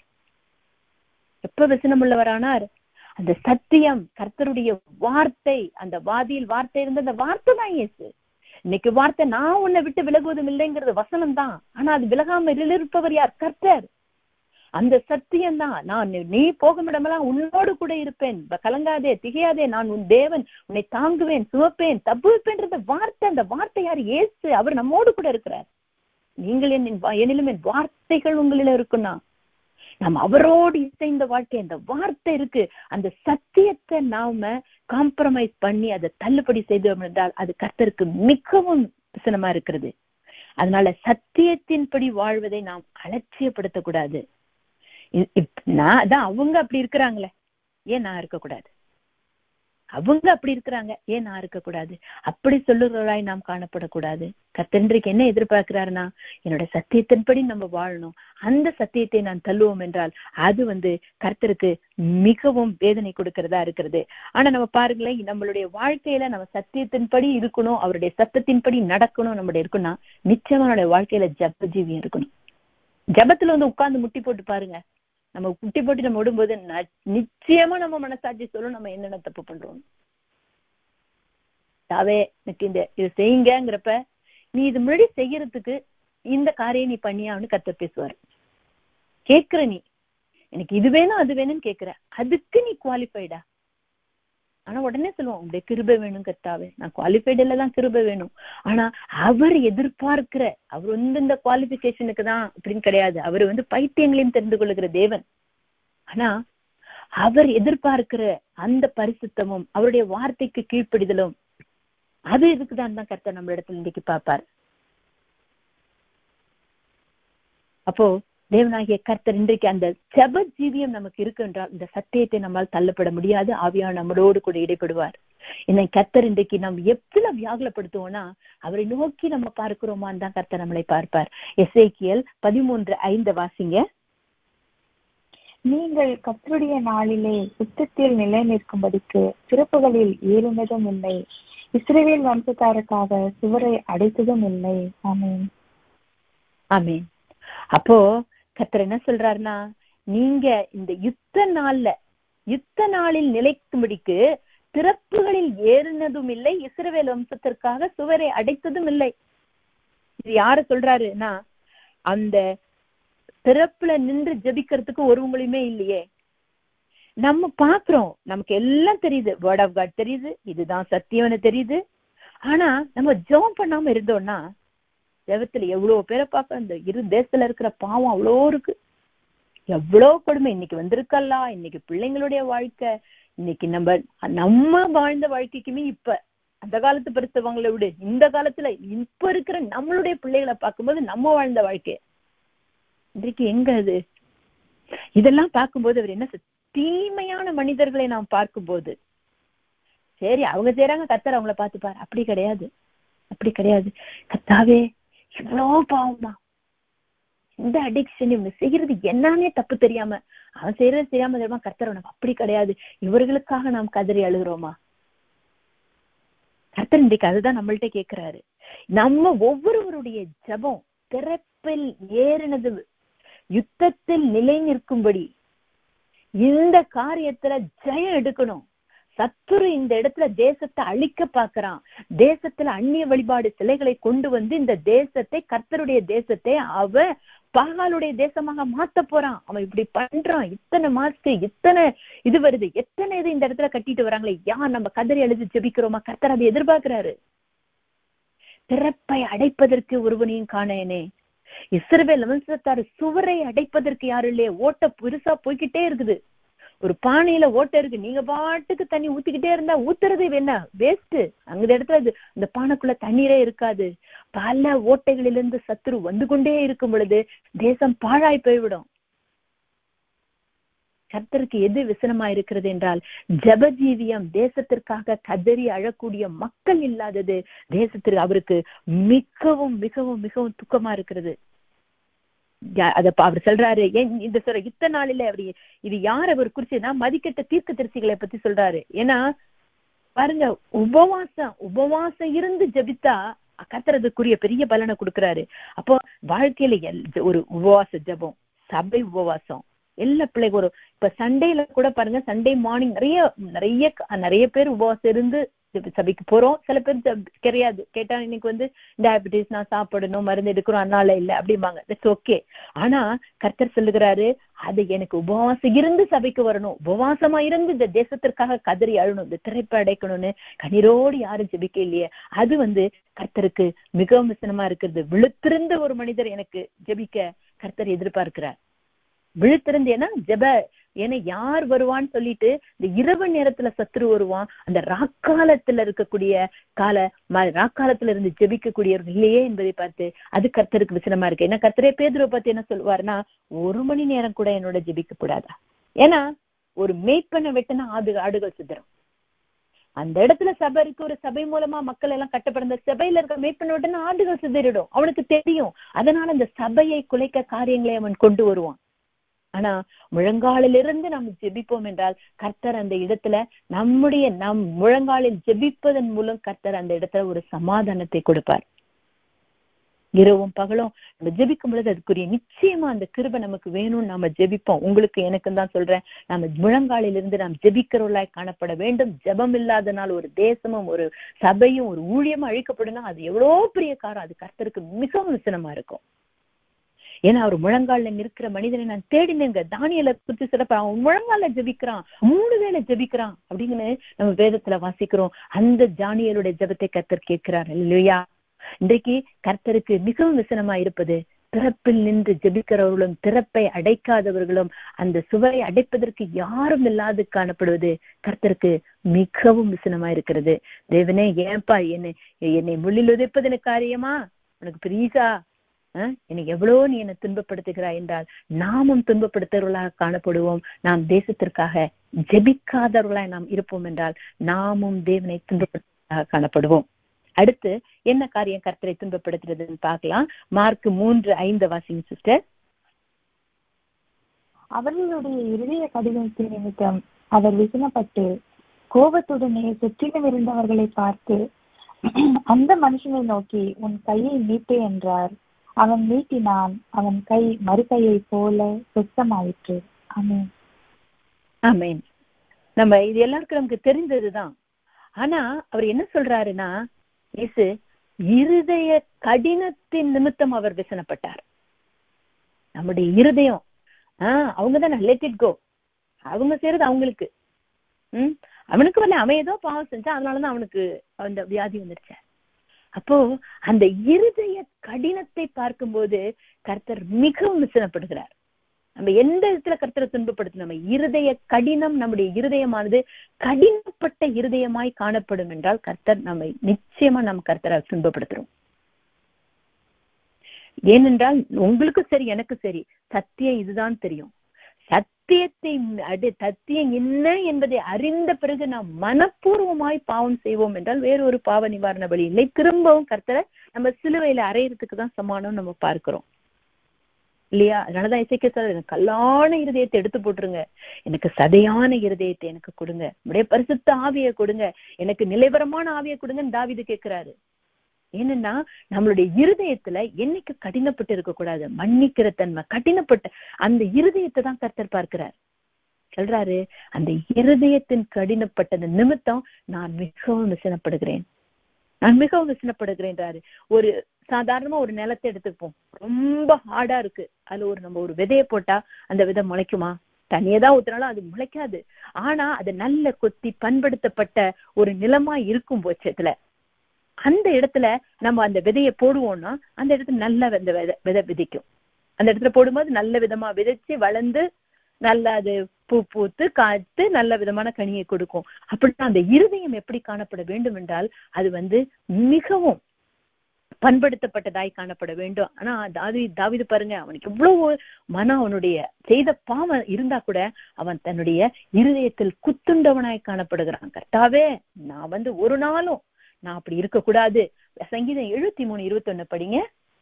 [SPEAKER 1] எப்ப விசனம் உள்ளவரானார் அந்த சத்தியம் கர்த்தருடைய வார்த்தை அந்த வாதியில் வார்த்தை இருந்த அந்த வார்த்தை தான் இயேசு இன்னைக்கு வார்த்தை நான் உன்னை விட்டு விலகுவதும் இல்லைங்கிறது வசனம் தான் ஆனா அது விலகாம இருப்பவர் யார் கர்த்தர் அந்த சத்தியம் தான் நான் நீ போகும் இடமெல்லாம் உன்னோடு கூட இருப்பேன் கலங்காதே திகையாதே நான் உன் தேவன் உன்னை தாங்குவேன் சுமப்பேன் தப்புவிப்பேன்றது வார்த்தை அந்த வார்த்தை யார் இயேசு அவர் நம்மோடு கூட இருக்கிறார் நீங்கள் என் என்னிலும் என் வார்த்தைகள் உங்களில இருக்குன்னா நம்ம அவரோடு இசைந்த வாழ்க்கை அந்த வார்த்தை இருக்கு அந்த சத்தியத்தை நாம காம்ப்ரமைஸ் பண்ணி அதை தள்ளுபடி செய்தோம் என்றால் அது கர்த்தருக்கு மிகவும் விசனமா இருக்கிறது அதனால சத்தியத்தின்படி வாழ்வதை நாம் அலட்சியப்படுத்தக்கூடாது நான் அதான் அவங்க அப்படி இருக்கிறாங்களே ஏன் நான் இருக்கக்கூடாது அவங்க அப்படி இருக்கிறாங்க ஏன் நான் இருக்கக்கூடாது அப்படி சொல்லுகிறவர்களாய் நாம் காணப்படக்கூடாது கத்தன்றைக்கு என்ன எதிர்பார்க்கிறாருன்னா என்னோட சத்தியத்தின்படி நம்ம வாழணும் அந்த சத்தியத்தை நான் தள்ளுவோம் என்றால் அது வந்து கர்த்தருக்கு மிகவும் வேதனை கொடுக்கிறதா இருக்கிறது ஆனா நம்ம பாருங்களேன் நம்மளுடைய வாழ்க்கையில நம்ம சத்தியத்தின்படி இருக்கணும் அவருடைய சத்தத்தின்படி நடக்கணும் நம்மளுடைய இருக்கணும்னா நிச்சயமா நம்மளுடைய வாழ்க்கையில ஜப ஜீவியம் இருக்கணும் ஜபத்துல வந்து உட்கார்ந்து முட்டி போட்டு பாருங்க நம்ம முட்டி போட்டு நம்ம விடும்போது நிச்சயமா நம்ம மனசாட்சி சொல்லும் நம்ம என்னென்ன தப்பு பண்றோம் தாவே எனக்கு இந்த இது செய்யுங்கிறப்ப நீ இது முன்னாடி செய்யறதுக்கு இந்த காரியம் நீ பண்ணியான்னு கத்த பேசுவார் கேக்குற நீ எனக்கு இது வேணும் அது வேணும்னு கேக்குற அதுக்கு நீ குவாலிஃபைடா ஆனா உடனே சொல்லுவோம் உங்களுடைய கிருபை வேணும் கத்தாவே நான் குவாலிஃபைடு தான் கிருபை வேணும் ஆனா அவர் எதிர்பார்க்கிற அவர் வந்து இந்த குவாலிபிகேஷனுக்கு தான் அப்படின்னு கிடையாது அவர் வந்து பைத்தியங்களையும் தெரிந்து கொள்ளுகிற தேவன் ஆனா அவர் எதிர்பார்க்கிற அந்த பரிசுத்தமும் அவருடைய வார்த்தைக்கு கீழ்ப்படிதலும் அது இருக்குதான் தான் கர்த்தர் நம்ம இடத்துல இன்னைக்கு பார்ப்பார் அப்போ தேவனாகிய கர்த்தர் இன்றைக்கு அந்த ஜப ஜீவியம் நமக்கு இருக்கு என்றால் இந்த சத்தியத்தை நம்மால் தள்ளப்பட முடியாது ஆவியான நம்மளோடு கூட இடைப்படுவார் என்னை கர்த்தர் இன்றைக்கு நம்ம எவ்வளவு வியாகுலப்படுத்துவோம்னா அவரை நோக்கி நம்ம பார்க்கிறோமான்னு தான் கர்த்தர் நம்மளை பார்ப்பார் எஸ்ஏக்கியல் பதிமூன்று ஐந்து வாசிங்க
[SPEAKER 2] நீங்கள் கத்தருடைய நாளிலே யுத்தத்தில் நிலை நிற்கும்படிக்கு சிறப்புகளில் ஏறினதும் இல்லை இஸ்ரேவேல் வம்சத்தாருக்காக சுவரை அடைத்ததும் இல்லை ஆமீன்
[SPEAKER 1] ஆமீன் அப்போ கத்தர் என்ன சொல்றாருன்னா நீங்க இந்த யுத்த நாள்ல யுத்த நாளில் நிலைக்கும்படிக்கு திறப்புகளில் ஏறினதும் இல்லை இஸ்ரவேல் வம்சத்திற்காக சுவரை அடைத்ததும் இல்லை இது யாரு சொல்றாருன்னா அந்த திறப்புல நின்று ஜபிக்கிறதுக்கு ஒருவங்களுமே இல்லையே நம்ம பாக்குறோம் நமக்கு எல்லாம் தெரியுது வேர்ட் ஆஃப் காட் தெரியுது இதுதான் சத்தியம்னு தெரியுது ஆனா நம்ம ஜெபம் பண்ணாம இருந்தோம்னா ஜெபத்துல எவ்வளவு பேரை பார்க்க இந்த இரு தேசத்துல இருக்கிற பாவம் அவ்வளோ இருக்கு எவ்வளவு கொடுமை இன்னைக்கு வந்திருக்கல்லா இன்னைக்கு பிள்ளைங்களுடைய வாழ்க்கை இன்னைக்கு நம்ம நம்ம வாழ்ந்த வாழ்க்கைக்குமே இப்ப அந்த காலத்து பெருசவங்களை விடு இந்த காலத்துல இப்ப இருக்கிற நம்மளுடைய பிள்ளைகளை பார்க்கும்போது நம்ம வாழ்ந்த வாழ்க்கை இன்றைக்கு எங்க அது இதெல்லாம் பார்க்கும்போது அவர் என்ன தீமையான மனிதர்களை நாம் பார்க்கும்போது சரி அவங்க செய்யறாங்க கத்தர் அவங்கள பார்த்துப்பாரு அப்படி கிடையாது அப்படி கிடையாது கத்தாவே இவ்வளோ பாவமா இந்த அடிக்ஷன் இவங்க செய்யறது என்னன்னே தப்பு தெரியாம அவன் செய்யறது தெரியாம தெரியாம கர்த்தர் அப்படி கிடையாது இவர்களுக்காக நாம் கதறி அழுகிறோமா கர்த்தர் இன்றைக்கு அதுதான் நம்மள்ட்ட கேட்கிறாரு நம்ம ஒவ்வொருவருடைய ஜபம் திறப்பில் ஏறினது யுத்தத்தில் நிலை நிற்கும்படி இந்த காரியத்துல ஜெயம் எடுக்கணும் சத்துரு இந்த இடத்துல தேசத்தை அழிக்க பாக்குறான் தேசத்துல அந்நிய வழிபாடு சிலைகளை கொண்டு வந்து இந்த தேசத்தை கர்த்தருடைய தேசத்தை அவ பாகாலுடைய தேசமாக மாத்த போறான் அவன் இப்படி பண்றான் இத்தனை மாஸ்க்கு இத்தனை இது வருது எத்தனை இது இந்த இடத்துல கட்டிட்டு வராங்களே யார் நம்ம கதறி அழுது ஜெபிக்கிறோமா கர்த்தர் அதை எதிர்பார்க்கிறாரு திறப்பை அடைப்பதற்கு ஒருவனையும் காணேனே இஸ்ரவேல் வம்சத்தார் சுவரை அடைப்பதற்கு யாரும் இல்லையே ஓட்ட பெருசா போய்கிட்டே இருக்குது ஒரு பானையில ஓட்டை இருக்கு நீங்க பாட்டுக்கு தண்ணி ஊத்திக்கிட்டே இருந்தா ஊத்துறது என்ன வேஸ்ட் அங்க இடத்துல அது இந்த பானைக்குள்ள தண்ணீரே இருக்காது பல ஓட்டைகளிலிருந்து சத்துரு வந்து கொண்டே இருக்கும் பொழுது தேசம் பாழாய் போய்விடும் கர்த்தருக்கு எது விசனமா இருக்கிறது என்றால் ஜபஜீவியம் தேசத்திற்காக கதறி அழக்கூடிய மக்கள் இல்லாதது தேசத்திற்கு அவருக்கு மிகவும் மிகவும் மிகவும் துக்கமா இருக்கிறது அத அவர் சொல்றாரு ஏன் இந்த சொல்ற இத்தனை நாளில அவர் இது யார் அவர் குறிச்சுன்னா மதிக்கட்ட தீர்க்க தரிசிகளை பத்தி சொல்றாரு ஏன்னா பாருங்க உபவாசம் உபவாசம் இருந்து ஜபித்தா கத்துறதுக்குரிய பெரிய பலனை கொடுக்குறாரு அப்போ வாழ்க்கையில ஒரு உபவாச ஜபம் சபை உபவாசம் எல்லா பிள்ளைங்க ஒரு இப்ப சண்டேல கூட பாருங்க சண்டே மார்னிங் நிறைய நிறைய நிறைய பேர் உபவாசம் இருந்து சபைக்கு போறோம் சில பேர் கிடையாது கேட்டா இன்னைக்கு வந்து டயபிட்டிஸ் நான் சாப்பிடணும் மருந்து எடுக்கிறோம் அதனால இல்ல அப்படிம்பாங்க தட்ஸ் ஓகே ஆனா கர்த்தர் சொல்லுகிறாரு அது எனக்கு உபவாசம் இருந்து சபைக்கு வரணும் உபவாசமா இருந்து இந்த தேசத்திற்காக கதறி அழணும் இந்த திரைப்பை அடைக்கணும்னு கண்ணீரோடு யாரும் ஜெபிக்க இல்லையே அது வந்து கர்த்தருக்கு மிகவும் விசனமா இருக்கிறது விழுத்திருந்த ஒரு மனிதர் எனக்கு ஜெபிக்க கர்த்தர் எதிர்பார்க்கிறார் விழுத்திருந்து ஏன்னா ஜெப ஏன்னா யார் வருவான்னு சொல்லிட்டு இந்த இரவு நேரத்துல சத்துரு வருவான் அந்த ராக்காலத்துல இருக்கக்கூடிய கால ராக்காலத்துல இருந்து ஜெபிக்கக்கூடியவர்கள் இல்லையே என்பதை பார்த்து அது கர்த்தருக்கு விசனமா இருக்கு ஏன்னா கர்த்தரே பேதுருவை பார்த்து என்ன சொல்லுவாருன்னா ஒரு மணி நேரம் கூட என்னோட ஜெபிக்க கூடாதா ஏன்னா ஒரு மேய்ப்பனை வெட்டினா ஆடு ஆடுகள் சுத்தரும் அந்த இடத்துல சபை இருக்கு ஒரு சபை மூலமா மக்கள் எல்லாம் கட்டப்படுற சபையில இருக்க மேற்பண்ண உடனே ஆண்டுகள் சிதறிடும் அவனுக்கு தெரியும் அதனால அந்த சபையை குலைக்க காரியங்களை அவன் கொண்டு வருவான் ஆனா முழங்காலிலிருந்து நாம் ஜெபிப்போம் என்றால் கர்த்தர் அந்த இடத்துல நம்முடைய நம் முழங்காலில் ஜெபிப்பதன் மூலம் கர்த்தர் அந்த இடத்துல ஒரு சமாதானத்தை கொடுப்பார் இரவும் பகலும் நம்ம ஜெபிக்கும் பொழுது அதுக்குரிய நிச்சயமா அந்த கிருபை நமக்கு வேணும்னு நாம ஜெபிப்போம் உங்களுக்கு எனக்கும் தான் சொல்றேன் நம்ம முழங்காலில் இருந்து நாம் ஜெபிக்கிறவர்களாய் காணப்பட வேண்டும் ஜெபம் இல்லாதனால் ஒரு தேசமும் ஒரு சபையும் ஒரு ஊழியமும் அழிக்கப்படுனா அது எவ்வளவு பெரிய காரம் அது கர்த்தருக்கு மிகவும் விசனமா இருக்கும் ஏன்னா அவர் முழங்கால்ல நிற்கிற மனிதனை நான் தேடினேங்க தானியலை குறித்து சிறப்ப அவன் முழங்கால ஜெபிக்கிறான் மூணு வேளை ஜெபிக்கிறான் அப்படின்னு நம்ம வேதத்துல வாசிக்கிறோம் அந்த தானியலுடைய ஜெபத்தை கர்த்தர் கேட்கிறார் இல்லையா இன்றைக்கு கர்த்தருக்கு மிகவும் விசனமா இருப்பது திறப்பில் நின்று ஜெபிக்கிறவர்களும் திறப்பை அடைக்காதவர்களும் அந்த சுவரை அடைப்பதற்கு யாரும் இல்லாது காணப்படுவது கர்த்தருக்கு மிகவும் விசனமா இருக்கிறது தேவனே ஏன்பா என்னை என்னை முள்ளில் உதைப்பது எனக்கு காரியமா உனக்கு பிரீசா எனக்கு எவ்வளவு நீ என்னை துன்பப்படுத்துகிறாய் என்றால் நாமும் துன்பப்படுத்துறவர்களாக காணப்படுவோம் நாம் தேசத்திற்காக ஜெபிக்காதவர்களாய் நாம் இருப்போம் என்றால் நாமும் தேவனை துன்பப்படுத்துவதாக காணப்படுவோம் அடுத்து என்ன காரியம் கர்த்தரை துன்பப்படுத்துறதுன்னு பார்க்கலாம் மார்க் மூன்று ஐந்து வாசிங்க சிஸ்டர்
[SPEAKER 2] அவர்களுடைய இருதய கடிதத்தின் நிமித்தம் அவர் விசனப்பட்டு கோபத்துடனே சுற்றிலும் இருந்தவர்களை பார்த்து அந்த மனுஷனை நோக்கி உன் கையை நீட்டு என்றார் அவன் நீட்டினான் அவன் கை மறுகையை போல சுத்தமாயிற்று ஆமேன்
[SPEAKER 1] ஆமேன் நம்ம இது எல்லாருக்கும் நமக்கு தெரிந்ததுதான் ஆனா அவர் என்ன சொல்றாருன்னா இயேசு இருதய கடினத்தின் நிமித்தம் அவர் விசனப்பட்டார் நம்முடைய இருதயம் ஆஹ் அவங்கதான் லெட் இட் கோ அவங்க செய்யறது அவங்களுக்கு உம் அவனுக்கு வரல அவன் ஏதோ பாவம் செஞ்சான் அதனாலதான் அவனுக்கு அந்த வியாதி வந்துருச்சு அப்போ அந்த இருதய கடினத்தை பார்க்கும்போது கர்த்தர் மிகவும் விசனப்படுகிறார் நம்ம எந்த விதத்துல கர்த்தரை துன்பப்படுத்த நம்ம இருதய கடினம் நம்முடைய இருதயமானது கடினப்பட்ட இருதயமாய் காணப்படும் என்றால் கர்த்தர் நம்மை நிச்சயமா நம்ம கர்த்தரை துன்பப்படுத்துறோம் ஏனென்றால் உங்களுக்கு சரி எனக்கு சரி சத்தியம் இதுதான் தெரியும் சத்தியத்தை அடி சத்தியம் என்ன என்பதை அறிந்த பிறகு நாம் மனப்பூர்வமாய் பாவம் செய்வோம் என்றால் வேற ஒரு பாவ நிவாரண வழி இல்லை திரும்பவும் கர்த்தரை நம்ம சிலுவையில அறையறதுக்கு தான் சமானம் நம்ம பார்க்கிறோம் இல்லையா அதனாலதான் இசைக்க சார் எனக்கு கல்லான இருதயத்தை எடுத்து போட்டுருங்க எனக்கு சதையான இருதயத்தை எனக்கு கொடுங்க உடைய பரிசுத்த ஆவியை கொடுங்க எனக்கு நிலைவரமான ஆவியை கொடுங்கன்னு தாவிது கேட்கிறாரு ஏன்னா நம்மளுடைய இருதயத்துல என்னைக்கு கடினப்பட்டு இருக்க கூடாது மன்னிக்கிற தன்மை கடினப்பட்ட அந்த இருதயத்தை தான் கர்த்தர் பார்க்கிறார் சொல்றாரு அந்த இருதயத்தின் கடினப்பட்டது நிமித்தம் நான் மிகவும் விசனப்படுகிறேன் நான் மிகவும் விசனப்படுகிறேன்றாரு ஒரு சாதாரணமா ஒரு நிலத்தை எடுத்துப்போம் ரொம்ப ஹார்டா இருக்கு அதுல ஒரு நம்ம ஒரு விதைய போட்டா அந்த விதை முளைக்குமா தண்ணியதான் ஊத்துனாலும் அது முளைக்காது ஆனா அது நல்ல கொத்தி பண்படுத்தப்பட்ட ஒரு நிலமா இருக்கும் பட்சத்துல அந்த இடத்துல நம்ம அந்த விதையை போடுவோம்னா அந்த இடத்துல நல்ல அந்த விதை விதை விதைக்கும் அந்த இடத்துல போடும்போது நல்ல விதமா விதைச்சு வளர்ந்து நல்ல அது பூ பூத்து காத்து நல்ல விதமான கனியை கொடுக்கும் அப்படின்னா அந்த இருதயம் எப்படி காணப்பட வேண்டும் என்றால் அது வந்து மிகவும் பண்படுத்தப்பட்டதாய் காணப்பட வேண்டும் ஆனா தாவி தாவிது பாருங்க அவனுக்கு எவ்வளவு மனம் அவனுடைய செய்த பாவம் இருந்தா கூட அவன் தன்னுடைய இருதயத்தில் குத்துண்டவனாய் காணப்படுகிறான் கர்த்தாவே நான் வந்து ஒரு நாளும் நான் அப்படி இருக்கக்கூடாது சங்கீதம் எழுபத்தி மூணு இருபத்தி ஒண்ணு படிங்க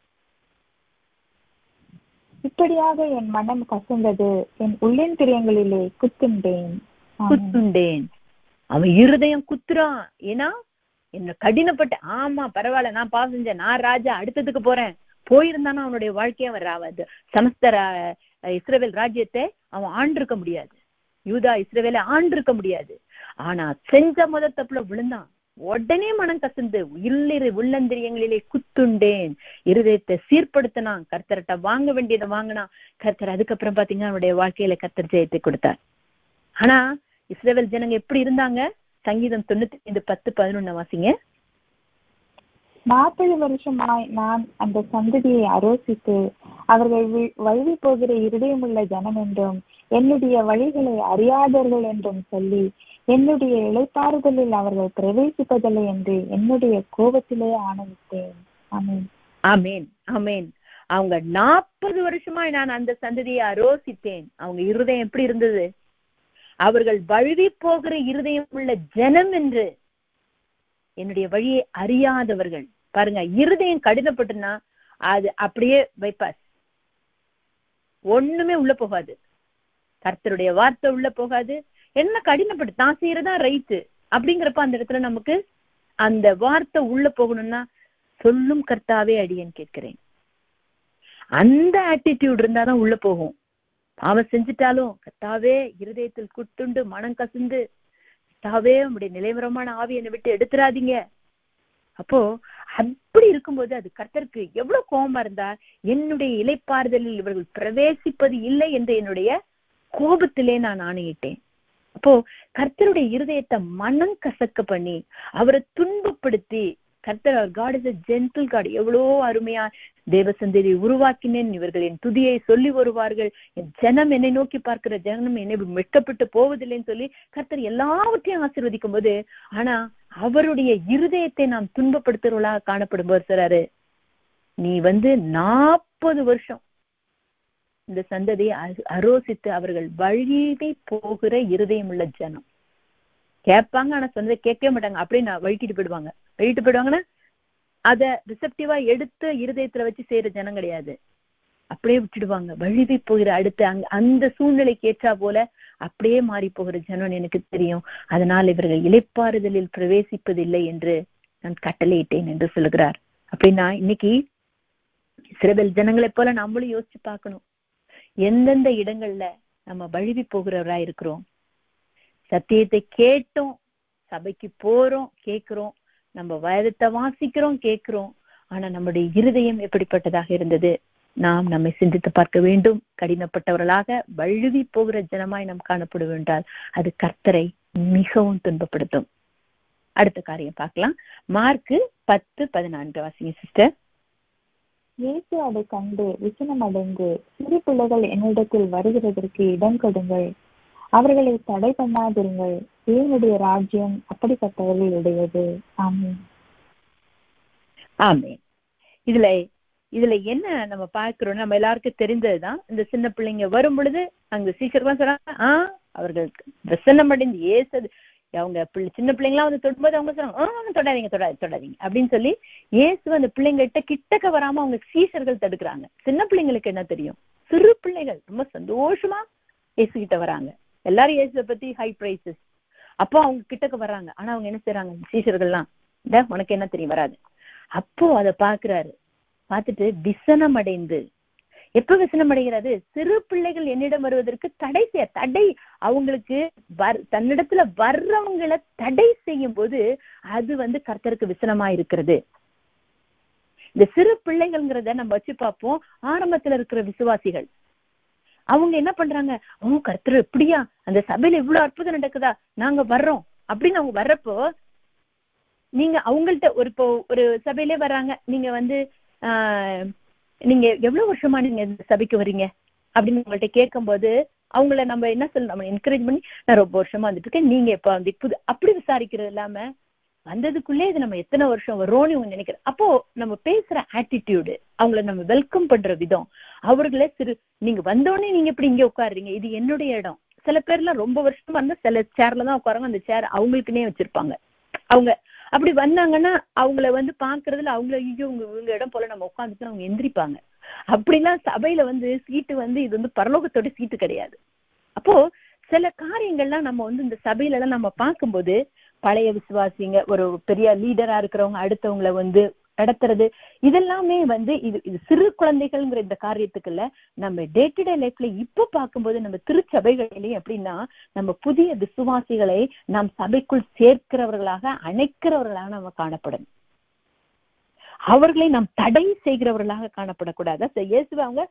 [SPEAKER 2] இப்படியாக என் மனம் கசந்தது என் உள்ளின் திரியங்களிலே குத்துண்டேன்
[SPEAKER 1] குத்துண்டேன் அவன் இருதயம் குத்துறான் ஏன்னா என்ன கடினப்பட்ட ஆமா பரவாயில்ல நான் பாவம் செஞ்சேன் நான் ராஜா அடுத்ததுக்கு போறேன் போயிருந்தானா அவனுடைய வாழ்க்கைய அவன் ராவது சமஸ்த இஸ்ரேவேல் ராஜ்யத்தை அவன் ஆண்டிருக்க முடியாது யூதா இஸ்ரேவேல ஆண்டிருக்க முடியாது ஆனா செஞ்ச முத தப்புல விழுந்தான் உடனே மனம் கசந்து இல்லிரு உள்ளந்திரியங்களிலே குத்துண்டேன் இருதயத்தை சீர்படுத்தினான் கர்த்தர்கிட்ட வாங்க வேண்டியதை வாங்கினான் கர்த்தர் அதுக்கப்புறம் பாத்தீங்கன்னா அவனுடைய வாழ்க்கையில கர்த்தர் ஜெயத்தை கொடுத்தார் ஆனா இஸ்ரேவேல் ஜனங்க எப்படி இருந்தாங்க சங்கீதம் தொண்ணூத்தி ஐந்து பத்து பதினொன்னு வாசிங்க
[SPEAKER 2] நாற்பது வருஷமாய் நான் அந்த சந்ததியை அரோசித்து அவர்கள் வழுவி போகிற இருதயமுள்ள ஜனம் என்றும் என்னுடைய வழிகளை அறியாதவர்கள் என்றும் சொல்லி என்னுடைய இழைப்பாறுதலில் அவர்கள் பிரவேசிப்பதில்லை என்று என்னுடைய கோபத்திலே ஆனவித்தேன் ஆமேன்
[SPEAKER 1] ஆமேன் ஆமேன் அவங்க நாற்பது வருஷமாய் நான் அந்த சந்ததியை அரோசித்தேன் அவங்க இருதயம் எப்படி இருந்தது அவர்கள் வழுவி போகிற இருதயம் உள்ள ஜனம் என்று என்னுடைய வழியை அறியாதவர்கள் பாருங்க இருதயம் கடினப்பட்டுனா அது அப்படியே பைபாஸ் ஒண்ணுமே உள்ள போகாது கர்த்தருடைய வார்த்தை உள்ள போகாது என்ன கடினப்பட்டு தான் செய்யறதா ரைட்டு அப்படிங்கிறப்ப அந்த இடத்துல நமக்கு அந்த வார்த்தை உள்ள போகணும்னா சொல்லும் கர்த்தாவே அடியேன் கேட்கிறேன் அந்த ஆட்டிடியூட் இருந்தாதான் உள்ள போகும் அவன் செஞ்சுட்டாலும் கர்த்தாவே இருதயத்தில் குத்துண்டு மனம் கசிந்து கர்த்தாவே உங்களுடைய நிலைவரமான ஆவி என்னை விட்டு எடுத்துறாதீங்க அப்போ அப்படி இருக்கும்போது அது கர்த்தருக்கு எவ்வளவு கோபமா இருந்தா என்னுடைய இலைப்பாறுதலில் இவர்கள் பிரவேசிப்பது இல்லை என்று என்னுடைய கோபத்திலே நான் ஆணையிட்டேன் அப்போ கர்த்தருடைய இருதயத்தை மனம் கசக்க பண்ணி அவரை துன்பப்படுத்தி கர்த்தர் அவர் God is a gentle God எவ்வளோ அருமையா தேவசந்ததியை உருவாக்கினேன் இவர்கள் என் துதியை சொல்லி வருவார்கள் என் ஜனம் என்னை நோக்கி பார்க்கிற ஜனம் என்னை வெட்கப்பட்டு போவதில்லைன்னு சொல்லி கர்த்தர் எல்லாவற்றையும் ஆசீர்வதிக்கும் போது ஆனா அவருடைய இருதயத்தை நாம் துன்பப்படுத்துறவர்களாக காணப்படும் போது சொல்றாரு நீ வந்து நாற்பது வருஷம் இந்த சந்ததியை அரோசித்து அவர்கள் வழிவே போகிற இருதயம் உள்ள ஜனம் கேட்பாங்க ஆனா சொன்னதை கேட்கவே மாட்டாங்க அப்படியே நான் வழிக்கிட்டு போயிடுவாங்க வழிட்டு போயிடுவாங்கன்னா அத ரிசப்டிவா எடுத்து இருதயத்துல வச்சு செய்யற ஜனம் கிடையாது அப்படியே விட்டுடுவாங்க வழுவி போகிற அடுத்து அங்க அந்த சூழ்நிலைக்கு ஏற்றா போல அப்படியே மாறி போகிற ஜனம் எனக்கு தெரியும் அதனால் இவர்கள் இலைப்பாறுதலில் பிரவேசிப்பதில்லை என்று நான் கட்டளையிட்டேன் என்று சொல்லுகிறார் அப்படின்னா இன்னைக்கு சிறபெல் ஜனங்களைப் போல நம்மளும் யோசிச்சு பார்க்கணும் எந்தெந்த இடங்கள்ல நம்ம வழுவி போகிறவரா இருக்கிறோம் சத்தியத்தை கேட்டோம் சபைக்கு போறோம் கேட்கிறோம் நம்ம வேதத்தை வாசிக்கிறோம் கேட்கிறோம் ஆனா நம்முடைய இருதயம் எப்படிப்பட்டதாக இருந்தது நாம் நம்மை சிந்தித்து பார்க்க வேண்டும் கடினப்பட்டவர்களாக வழுவி போகிற ஜனமாய் நாம் காணப்படுவோம் என்றால் அது கர்த்தரை மிகவும் துன்பப்படுத்தும் அடுத்த காரியம் பார்க்கலாம் மார்க்கு பத்து பதினான்கு வாசிங்க சிஸ்டர்
[SPEAKER 2] இயேசு அதை கண்டு விசனம் அடைந்து சிறு பிள்ளைகள் என்னிடத்தில் வருகிறதற்கு இடம் கொடுங்கள் அவர்களை தடை பண்ணாதிருங்கள் தேவனுடைய ராஜ்யம் அப்படிப்பட்டவர்களுடையது ஆமீன்
[SPEAKER 1] ஆமீன் இதுல இதுல என்ன நம்ம பார்க்கிறோம் நம்ம எல்லாருக்கும் தெரிந்ததுதான் இந்த சின்ன பிள்ளைங்க வரும் பொழுது அங்க சீக்கிரமா சொல்றாங்க ஆஹ் அவர்கள் பிரசன்னம் அடைந்து ஏசது அவங்க சின்ன பிள்ளைங்களாம் வந்து தொடும்போது அவங்க சொல்றாங்க ஆஹ் தொடாதீங்க தொடாது தொடாதீங்க அப்படின்னு சொல்லி இயேசு அந்த பிள்ளைங்கள்ட்ட கிட்டக்க வராம அவங்க சீசர்கள் தடுக்கிறாங்க சின்ன பிள்ளைங்களுக்கு என்ன தெரியும் சிறு பிள்ளைகள் ரொம்ப சந்தோஷமா இயேசு கிட்ட வராங்க எல்லாரும் இயேசுவை பத்தி ஹை பிரைசஸ் அப்போ அவங்க கிட்டக்க வர்றாங்க ஆனா அவங்க என்ன செய்யறாங்க சீசர்கள்லாம் இந்த உனக்கு என்ன தெரியும் வராது அப்போ அதை பாக்குறாரு பார்த்துட்டு விசனம் அடைந்து எப்ப விசனம் அடைகிறது சிறு பிள்ளைகள் என்னிடம் வருவதற்கு தடை செய்ய தடை அவங்களுக்கு வர் தன்னிடத்துல வர்றவங்களை தடை செய்யும் போது அது வந்து கர்த்தருக்கு விசனமா இருக்கிறது இந்த சிறு பிள்ளைகள்ங்கிறத நம்ம வச்சு பார்ப்போம் ஆரம்பத்துல இருக்கிற விசுவாசிகள் அவங்க என்ன பண்றாங்க ஓ கர்த்தர் எப்படியா அந்த சபையில இவ்வளவு அற்புதம் நடக்குதா நாங்க வர்றோம் அப்படின்னு அவங்க வர்றப்போ நீங்க அவங்கள்ட்ட ஒரு இப்போ ஒரு சபையிலே வர்றாங்க நீங்க வந்து ஆஹ் நீங்க எவ்வளவு வருஷமா நீங்க இந்த சபைக்கு வர்றீங்க அப்படின்னு உங்கள்ட்ட கேட்கும்போது அவங்கள நம்ம என்ன சொல்ல நம்ம என்கரேஜ் பண்ணி நான் ரொம்ப வருஷமா வந்துட்டு இருக்கேன் நீங்க எப்ப வந்து புது அப்படி விசாரிக்கிறது இல்லாம வந்ததுக்குள்ளே இது நம்ம எத்தனை வருஷம் வரும்னு இவங்க நினைக்கிறேன் அப்போ நம்ம பேசுற ஆட்டிடியூடு அவங்கள நம்ம வெல்கம் பண்ற விதம் அவர்களே சிறு நீங்க வந்தோடனே நீங்க எப்படி இங்க உட்காருறீங்க இது என்னுடைய இடம் சில பேர்லாம் ரொம்ப வருஷமா இருந்தா சில சேர்ல தான் உட்காருவாங்க அந்த சேர் அவங்களுக்குன்னே வச்சிருப்பாங்க அவங்க அப்படி வந்தாங்கன்னா அவங்கள வந்து பாக்குறதுல அவங்கள ஐயோ உங்க இவங்க இடம் போல நம்ம உட்காந்துட்டு அவங்க எந்திரிப்பாங்க அப்படிலாம் சபையில வந்து சீட்டு வந்து இது வந்து பரலோகத்தோட சீட்டு கிடையாது அப்போ சில காரியங்கள்லாம் நம்ம வந்து இந்த சபையில எல்லாம் நம்ம பார்க்கும்போது பழைய விசுவாசிங்க ஒரு பெரிய லீடரா இருக்கிறவங்க அடுத்தவங்களை வந்து நடத்துறது இதெல்லாமே வந்து இது இது சிறு குழந்தைகள்ங்கிற இந்த காரியத்துக்குள்ள நம்ம டே டு டே லைஃப்ல இப்ப பார்க்கும்போது நம்ம திருச்சபைகளிலையும் எப்படின்னா நம்ம புதிய விசுவாசிகளை நாம் சபைக்குள் சேர்க்கிறவர்களாக அணைக்கிறவர்களாக நம்ம காணப்படும் அவர்களை நாம் தடை செய்கிறவர்களாக காணப்படக்கூடாது இயேசுவை அவங்க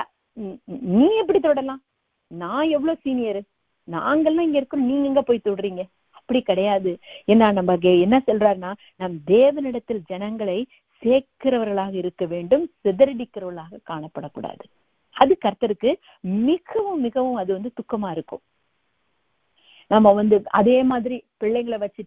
[SPEAKER 1] நீ எப்படி தொடலாம் நான் எவ்வளவு சீனியர் நாங்கெல்லாம் இங்க இருக்கோம் நீங்க எங்க போய் தொடுறீங்க அப்படி கிடையாது ஏன்னா நம்ம என்ன சொல்றாருன்னா நம் தேவனிடத்தில் ஜனங்களை சேர்க்கிறவர்களாக இருக்க வேண்டும் சிதறடிக்கிறவர்களாக காணப்படக்கூடாது அது கர்த்தருக்கு மிகவும் மிகவும் அது வந்து துக்கமா இருக்கும் நம்ம வந்து அதே மாதிரி பிள்ளைங்களை வச்சுட்டு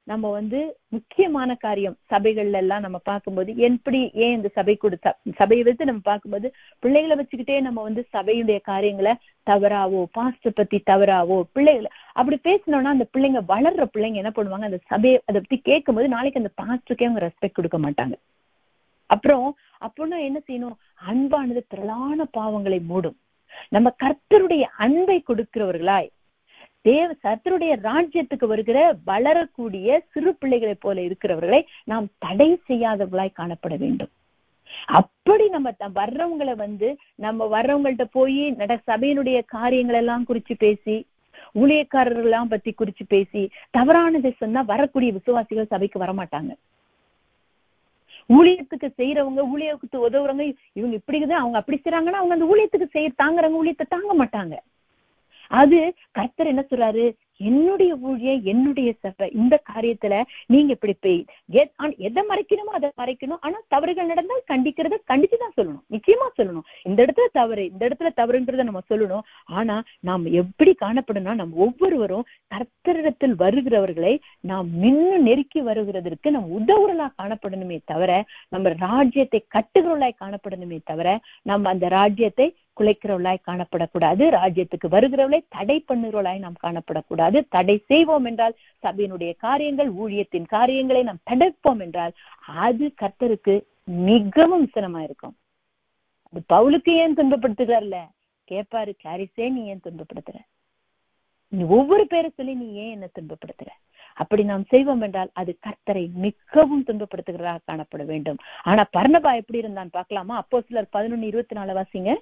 [SPEAKER 1] நம்ம வந்து முக்கியமான காரியம் சபைகள்ல எல்லாம் நம்ம பார்க்கும்போது எப்படி ஏன் இந்த சபை கொடுத்தா சபையை வச்சு நம்ம பார்க்கும்போது பிள்ளைகளை வச்சுக்கிட்டே நம்ம வந்து சபையுடைய காரியங்களை தவறாவோ பாஸ்டர் பத்தி தவறாவோ பிள்ளைகளை அப்படி பேசினோம்னா அந்த பிள்ளைங்க வளர்ற பிள்ளைங்க என்ன பண்ணுவாங்க அந்த சபையை அதை பத்தி கேட்கும்போது நாளைக்கு அந்த பாஸ்டருக்கே அவங்க ரெஸ்பெக்ட் கொடுக்க மாட்டாங்க அப்புறம் அப்படின்னா என்ன செய்யணும் அன்பானது திரளான பாவங்களை மூடும் நம்ம கர்த்தருடைய அன்பை கொடுக்கிறவர்களாய் தேவ கர்த்தருடைய ராஜ்யத்துக்கு வருகிற வளரக்கூடிய சிறு பிள்ளைகளை போல இருக்கிறவர்களை நாம் தடை செய்யாதவர்களாய் காணப்பட வேண்டும் அப்படி நம்ம த- வர்றவங்களை வந்து நம்ம வர்றவங்கள்ட்ட போய் நட சபையினுடைய காரியங்கள் எல்லாம் குறிச்சு பேசி ஊழியக்காரர்கள் எல்லாம் பத்தி குறிச்சு பேசி தவறானதை சொன்னா வரக்கூடிய விசுவாசிகள் சபைக்கு வரமாட்டாங்க ஊழியத்துக்கு செய்யறவங்க ஊழியத்துக்கு உதவுறவங்க இவங்க இப்படிதான் அவங்க அப்படி செய்றாங்கன்னா அவங்க அந்த ஊழியத்துக்கு செய்ய தாங்குறவங்க ஊழியத்தை தாங்க மாட்டாங்க அது கர்த்தர் என்ன சொல்றாரு என்னுடைய ஊழியம் என்னுடைய சபை இந்த காரியத்துல நீங்க இப்படி போய் எத்- ஆனா எதை மறைக்கணுமோ அதை மறைக்கணும் ஆனா தவறுகள் நடந்தால் கண்டிக்கிறத கண்டிச்சுதான் சொல்லணும் நிச்சயமா சொல்லணும் இந்த இடத்துல தவறு இந்த இடத்துல தவறுன்றத நம்ம சொல்லணும் ஆனா நாம் எப்படி காணப்படணும்னா நம்ம ஒவ்வொருவரும் கர்த்தரிடத்தில் வருகிறவர்களை நாம் நின்னு நெருக்கி வருகிறதற்கு நம்ம உதவுறலா காணப்படணுமே தவிர நம்ம ராஜ்யத்தை கட்டுகிறவர்களாய் காணப்படணுமே தவிர நம்ம அந்த ராஜ்யத்தை குலைக்கிறவளாய் காணப்படக்கூடாது ராஜ்யத்துக்கு வருகிறவளை தடை பண்ணுகிறவளாய் நாம் காணப்படக்கூடாது தடை செய்வோம் என்றால் சபையினுடைய காரியங்கள் ஊழியத்தின் காரியங்களை நாம் தடுப்போம் என்றால் அது கர்த்தருக்கு மிகவும் விசனமா இருக்கும் அது பவுலுக்கு ஏன் துன்பப்படுத்துகிறார்ல கேட்பாரு கிளாரிஸே நீ ஏன் துன்பப்படுத்துற நீ ஒவ்வொரு பேரை சொல்லி நீ ஏன் என்ன துன்பப்படுத்துற அப்படி நாம் செய்வோம் என்றால் அது கர்த்தரை மிகவும் துன்பப்படுத்துகிறதாக காணப்பட வேண்டும் ஆனா பர்ணபா எப்படி இருந்தான் பார்க்கலாமா அப்போ சிலர் பதினொன்னு இருபத்தி நாலு வாசிங்க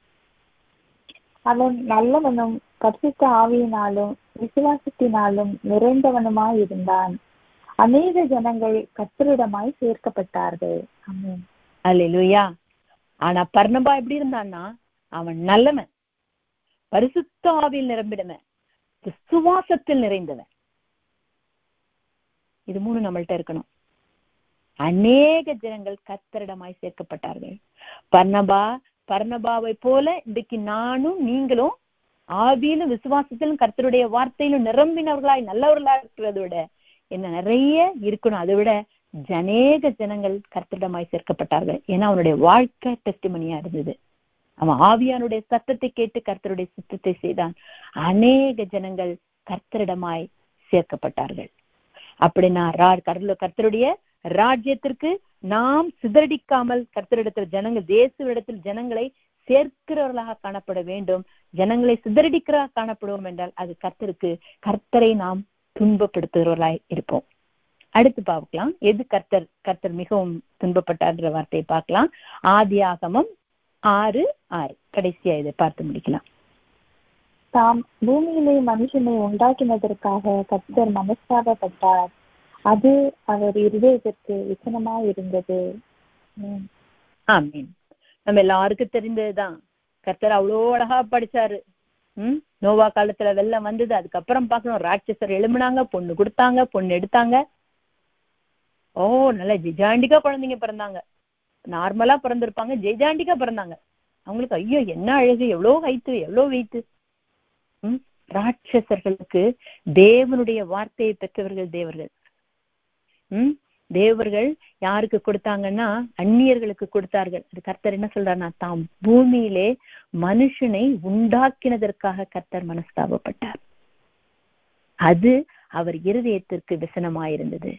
[SPEAKER 2] அவன் நல்லவனும் பரிசுத்த ஆவியினாலும் விசுவாசத்தினாலும் நிறைந்தவனுமாய் இருந்தான் அநேக ஜனங்கள் கர்த்தரிடமாய் சேர்க்கப்பட்டார்கள் ஆமென்
[SPEAKER 1] அல்லேலூயா ஆனா பர்ணபா எப்படி இருந்தான்னா அவன் நல்லவன் பரிசுத்த ஆவியில் நிரம்பினவன் விசுவாசத்தில் நிறைந்தவன் இது மூணு நம்மள்ட்ட இருக்கணும் அநேக ஜனங்கள் கர்த்தரிடமாய் சேர்க்கப்பட்டார்கள் பர்ணபா பர்ணபாவை போல இன்றைக்கு நானும் நீங்களும் ஆவியிலும் விசுவாசத்திலும் கர்த்தருடைய வார்த்தையிலும் நிரம்பினவர்களாய் நல்லவர்களா இருக்கிறத விட என்ன நிறைய இருக்கணும் அதை விட ஜனேக ஜனங்கள் கர்த்தரிடமாய் சேர்க்கப்பட்டார்கள் ஏன்னா அவனுடைய வாழ்க்கை டெஸ்டிமனியா இருந்தது அவன் ஆவியானுடைய சத்தத்தை கேட்டு கர்த்தருடைய சித்தத்தை செய்தான் அநேக ஜனங்கள் கர்த்தரிடமாய் சேர்க்கப்பட்டார்கள் அப்படின்னா ரா- கர்ல- கர்த்தருடைய ராஜ்யத்திற்கு நாம் சிதறடிக்காமல் கர்த்தரிடத்தில் ஜனங்கள் தேசுவிடத்தில் ஜனங்களை சேர்க்கிறவர்களாக காணப்பட வேண்டும் ஜனங்களை சிதறடிக்கிறா காணப்படுவோம் என்றால் அது கர்த்தருக்கு கர்த்தரை நாம் துன்பப்படுத்துகிறவர்களாய் இருப்போம் அடுத்து பார்க்கலாம் எது கர்த்தர் கர்த்தர் மிகவும் துன்பப்பட்டார்ன்ற வார்த்தையை பார்க்கலாம் ஆதியாகமம் ஆறு ஆறு கடைசியா இதை பார்த்து முடிக்கலாம்
[SPEAKER 2] தாம் பூமியிலே மனுஷனை உண்டாக்கினதற்காக கர்த்தர் மனஸ்தாபப்பட்டார் அது அவர் இருதயத்திற்கு விசனமாய் இருந்தது ஆமென்.
[SPEAKER 1] ஆமீன் நம்ம எல்லாருக்கும் தெரிந்ததுதான் கர்த்தர் அவ்வளோ அழகா படிச்சாரு ம் நோவா காலத்துல வெள்ளம் வந்தது அதுக்கப்புறம் பார்க்கணும் ராட்சசர் எழும்புனாங்க பொண்ணு கொடுத்தாங்க பொண்ணு எடுத்தாங்க ஓ நல்ல ஜிஜாண்டிக்கா குழந்தைங்க பிறந்தாங்க நார்மலா பிறந்திருப்பாங்க ஜெய்ஜாண்டிக்கா பிறந்தாங்க அவங்களுக்கு ஐயோ என்ன அழகு எவ்வளவு ஹைட்டு எவ்வளவு வெயிட்டு ம் ராட்சசர்களுக்கு தேவனுடைய வார்த்தையை பெற்றவர்கள் தேவர்கள் ம் தேவர்கள் யாருக்கு கொடுத்தாங்கன்னா அந்நியர்களுக்கு கொடுத்தார்கள் அது கர்த்தர் என்ன சொல்றாருன்னா தாம் பூமியிலே மனுஷனை உண்டாக்கினதற்காக கர்த்தர் மனஸ்தாபப்பட்டார் அது அவர் இருதயத்திற்கு விசனமாயிருந்தது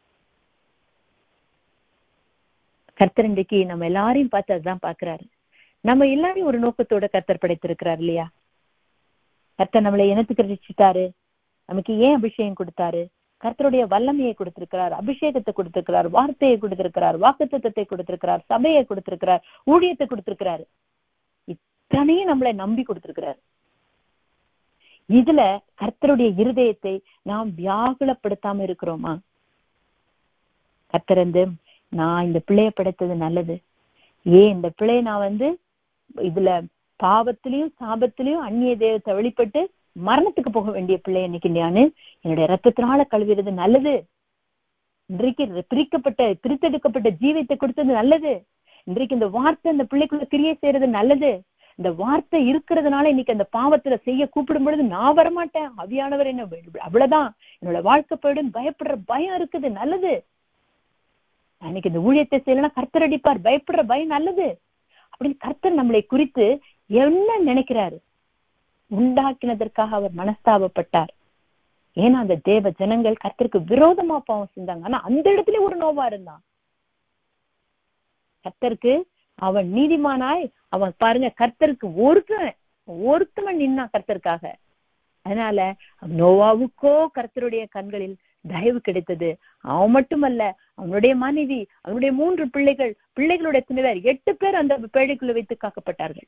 [SPEAKER 1] கர்த்தர் இன்றைக்கு நம்ம எல்லாரையும் பார்த்து அதுதான் பாக்குறாரு நம்ம எல்லாரையும் ஒரு நோக்கத்தோட கர்த்தர் படைத்திருக்கிறார் இல்லையா கர்த்தர் நம்மளை இனத்துக்கு ரசிச்சிட்டாரு நமக்கு ஏன் அபிஷேகம் கொடுத்தாரு கர்த்தருடைய வல்லமையை கொடுத்திருக்கிறார் அபிஷேகத்தை கொடுத்திருக்கிறார் வார்த்தையை கொடுத்திருக்கிறார் வாக்குத்தத்தத்தை கொடுத்திருக்கிறார் சபையை கொடுத்திருக்கிறார் ஊழியத்தை கொடுத்திருக்கிறாரு இத்தனையும் நம்மளை நம்பி கொடுத்திருக்கிறார் இதுல கர்த்தருடைய இருதயத்தை நாம் வியாகுலப்படுத்தாம இருக்கிறோமா கர்த்தர் வந்து நான் இந்த பிள்ளைய படைத்தது நல்லது ஏன் இந்த பிள்ளைய நான் வந்து இதுல பாவத்திலையும் சாபத்திலையும் அந்நிய தெய்வத்தை வெளிப்பட்டு மரணத்துக்கு போக வேண்டிய பிள்ளை இன்னைக்கு நானு என்னுடைய ரத்தத்தினால கழுவுறது நல்லது இன்றைக்கு பிரிக்கப்பட்ட பிரித்தெடுக்கப்பட்ட ஜீவத்தை கொடுத்தது நல்லது இன்றைக்கு இந்த வார்த்தை இந்த பிள்ளைக்குள்ள கிரியை செய்யறது நல்லது இந்த வார்த்தை இருக்கிறதுனால இன்னைக்கு அந்த பாவத்துல செய்ய கூப்பிடும் பொழுது நான் வரமாட்டேன் அவியானவர் என்ன அவ்வளவுதான் என்னோட வாழ்க்கை போயிடும் பயப்படுற பயம் இருக்குது நல்லது அன்னைக்கு இந்த ஊழியத்தை செய்யலன்னா கர்த்தர் அடிப்பார் பயப்படுற பயம் நல்லது அப்படின்னு கர்த்தர் நம்மளை குறித்து என்ன நினைக்கிறாரு உண்டாக்கினதற்காக அவர் மனஸ்தாபப்பட்டார் ஏன்னா அந்த தேவ ஜனங்கள் கர்த்தருக்கு விரோதமா பாவம் செஞ்சாங்க ஆனா அந்த இடத்துல ஒரு நோவா இருந்தான் கர்த்தருக்கு அவன் நீதிமானாய் அவன் பாருங்க கர்த்தருக்கு ஒருத்தன் ஒருத்தவன் நின்னான் கர்த்தருக்காக அதனால நோவாவுக்கோ கர்த்தருடைய கண்களில் தயவு கிடைத்தது அவன் மட்டுமல்ல அவனுடைய மனைவி அவனுடைய மூன்று பிள்ளைகள் பிள்ளைகளுடைய எத்தனை பேர் எட்டு பேர் அந்த பேழைக்குள்ள வைத்து காக்கப்பட்டார்கள்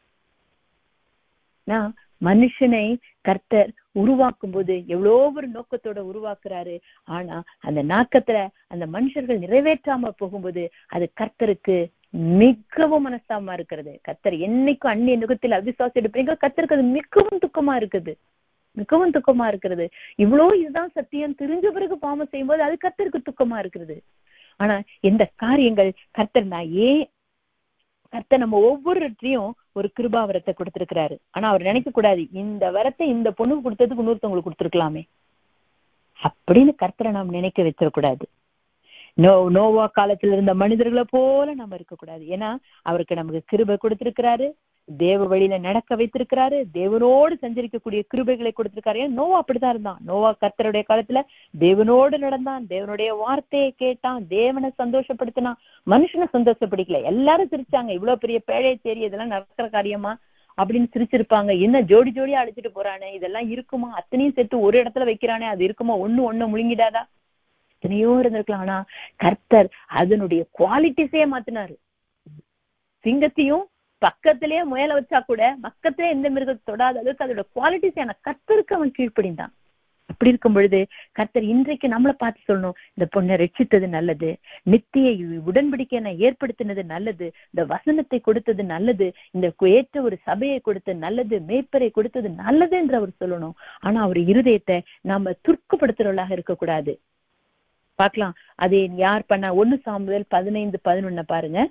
[SPEAKER 1] நான் மனுஷனை கர்த்தர் உருவாக்கும் போது எவ்வளோ ஒரு நோக்கத்தோட உருவாக்குறாரு ஆனா அந்த நாக்கத்துல அந்த மனுஷர்கள் நிறைவேற்றாம போகும்போது அது கர்த்தருக்கு மிகவும் மனஸ்தாபமா இருக்கிறது கர்த்தர் என்னைக்கும் அந்நிய நுகத்தில் அவிசுவாசம் எடுப்பீங்க கர்த்தருக்கு அது மிகவும் துக்கமா இருக்குது மிகவும் துக்கமா இருக்கிறது இவ்வளோ இதுதான் சத்தியம் தெரிஞ்ச பிறகு பாவம் செய்யும்போது அது கர்த்தருக்கு துக்கமா இருக்கிறது ஆனா இந்த காரியங்கள் கர்த்தர் நான் ஏன் கர்த்தர் நம்ம ஒவ்வொருத்தையும் ஒரு கிருபா வரத்தை கொடுத்திருக்கிறாரு ஆனா அவர் நினைக்க கூடாது இந்த வரத்தை இந்த பொண்ணுக்கு கொடுத்ததுக்கு இன்னொருத்தவங்களுக்கு கொடுத்துருக்கலாமே அப்படின்னு கர்த்தரை நாம் நினைக்க வச்சிடக்கூடாது நோ நோவா காலத்துல இருந்த மனிதர்களை போல நம்ம இருக்கக்கூடாது ஏன்னா அவருக்கு நமக்கு கிருபை கொடுத்திருக்கிறாரு தேவ வழியில நடக்க வைத்திருக்கிறாரு தேவனோடு சஞ்சரிக்கக்கூடிய கிருபைகளை கொடுத்திருக்காரு ஏன் நோவா அப்படிதான் இருந்தான் நோவா கர்த்தருடைய காலத்துல தேவனோடு நடந்தான் தேவனுடைய வார்த்தையை கேட்டான் தேவனை சந்தோஷப்படுத்தினான் மனுஷனை சந்தோஷப்படுத்தல எல்லாரும் சிரிச்சாங்க இவ்வளவு பெரிய பேழை தேரி இதெல்லாம் நடக்கிற காரியமா அப்படின்னு சிரிச்சிருப்பாங்க என்ன ஜோடி ஜோடியா அழைச்சிட்டு போறானே இதெல்லாம் இருக்குமா அத்தனையும் சேர்த்து ஒரு இடத்துல வைக்கிறானே அது இருக்குமா ஒண்ணு ஒண்ணு முழுங்கிடாதா எத்தனையோ இருந்திருக்கலாம் ஆனா கர்த்தர் அதனுடைய குவாலிட்டிஸே மாத்தினாரு சிங்கத்தையும் பக்கத்திலேயே முயல வச்சா கூட பக்கத்திலே எந்த மிருகத்தை தொடாத அளவுக்கு அதோட குவாலிட்டிஸ் என கர்த்தருக்கு அவன் கீழ்ப்படிந்தான் அப்படி இருக்கும் பொழுது கர்த்தர் இன்றைக்கு நம்மளை பார்த்து சொல்லணும் இந்த பொண்ணை ரட்சித்தது நல்லது நித்திய உடன்படிக்கை நான் ஏற்படுத்தினது நல்லது இந்த வசனத்தை கொடுத்தது நல்லது இந்த ஏற்ற ஒரு சபையை கொடுத்தது நல்லது மேய்ப்பரை கொடுத்தது நல்லது என்று அவர் சொல்லணும் ஆனா அவர் இருதயத்தை நாம துர்க்கப்படுத்துறவளாக இருக்கக்கூடாது பார்க்கலாம் அது யார் பண்ண ஒண்ணு சாமுவேல் பதினைந்து பதினொன்னு பாருங்க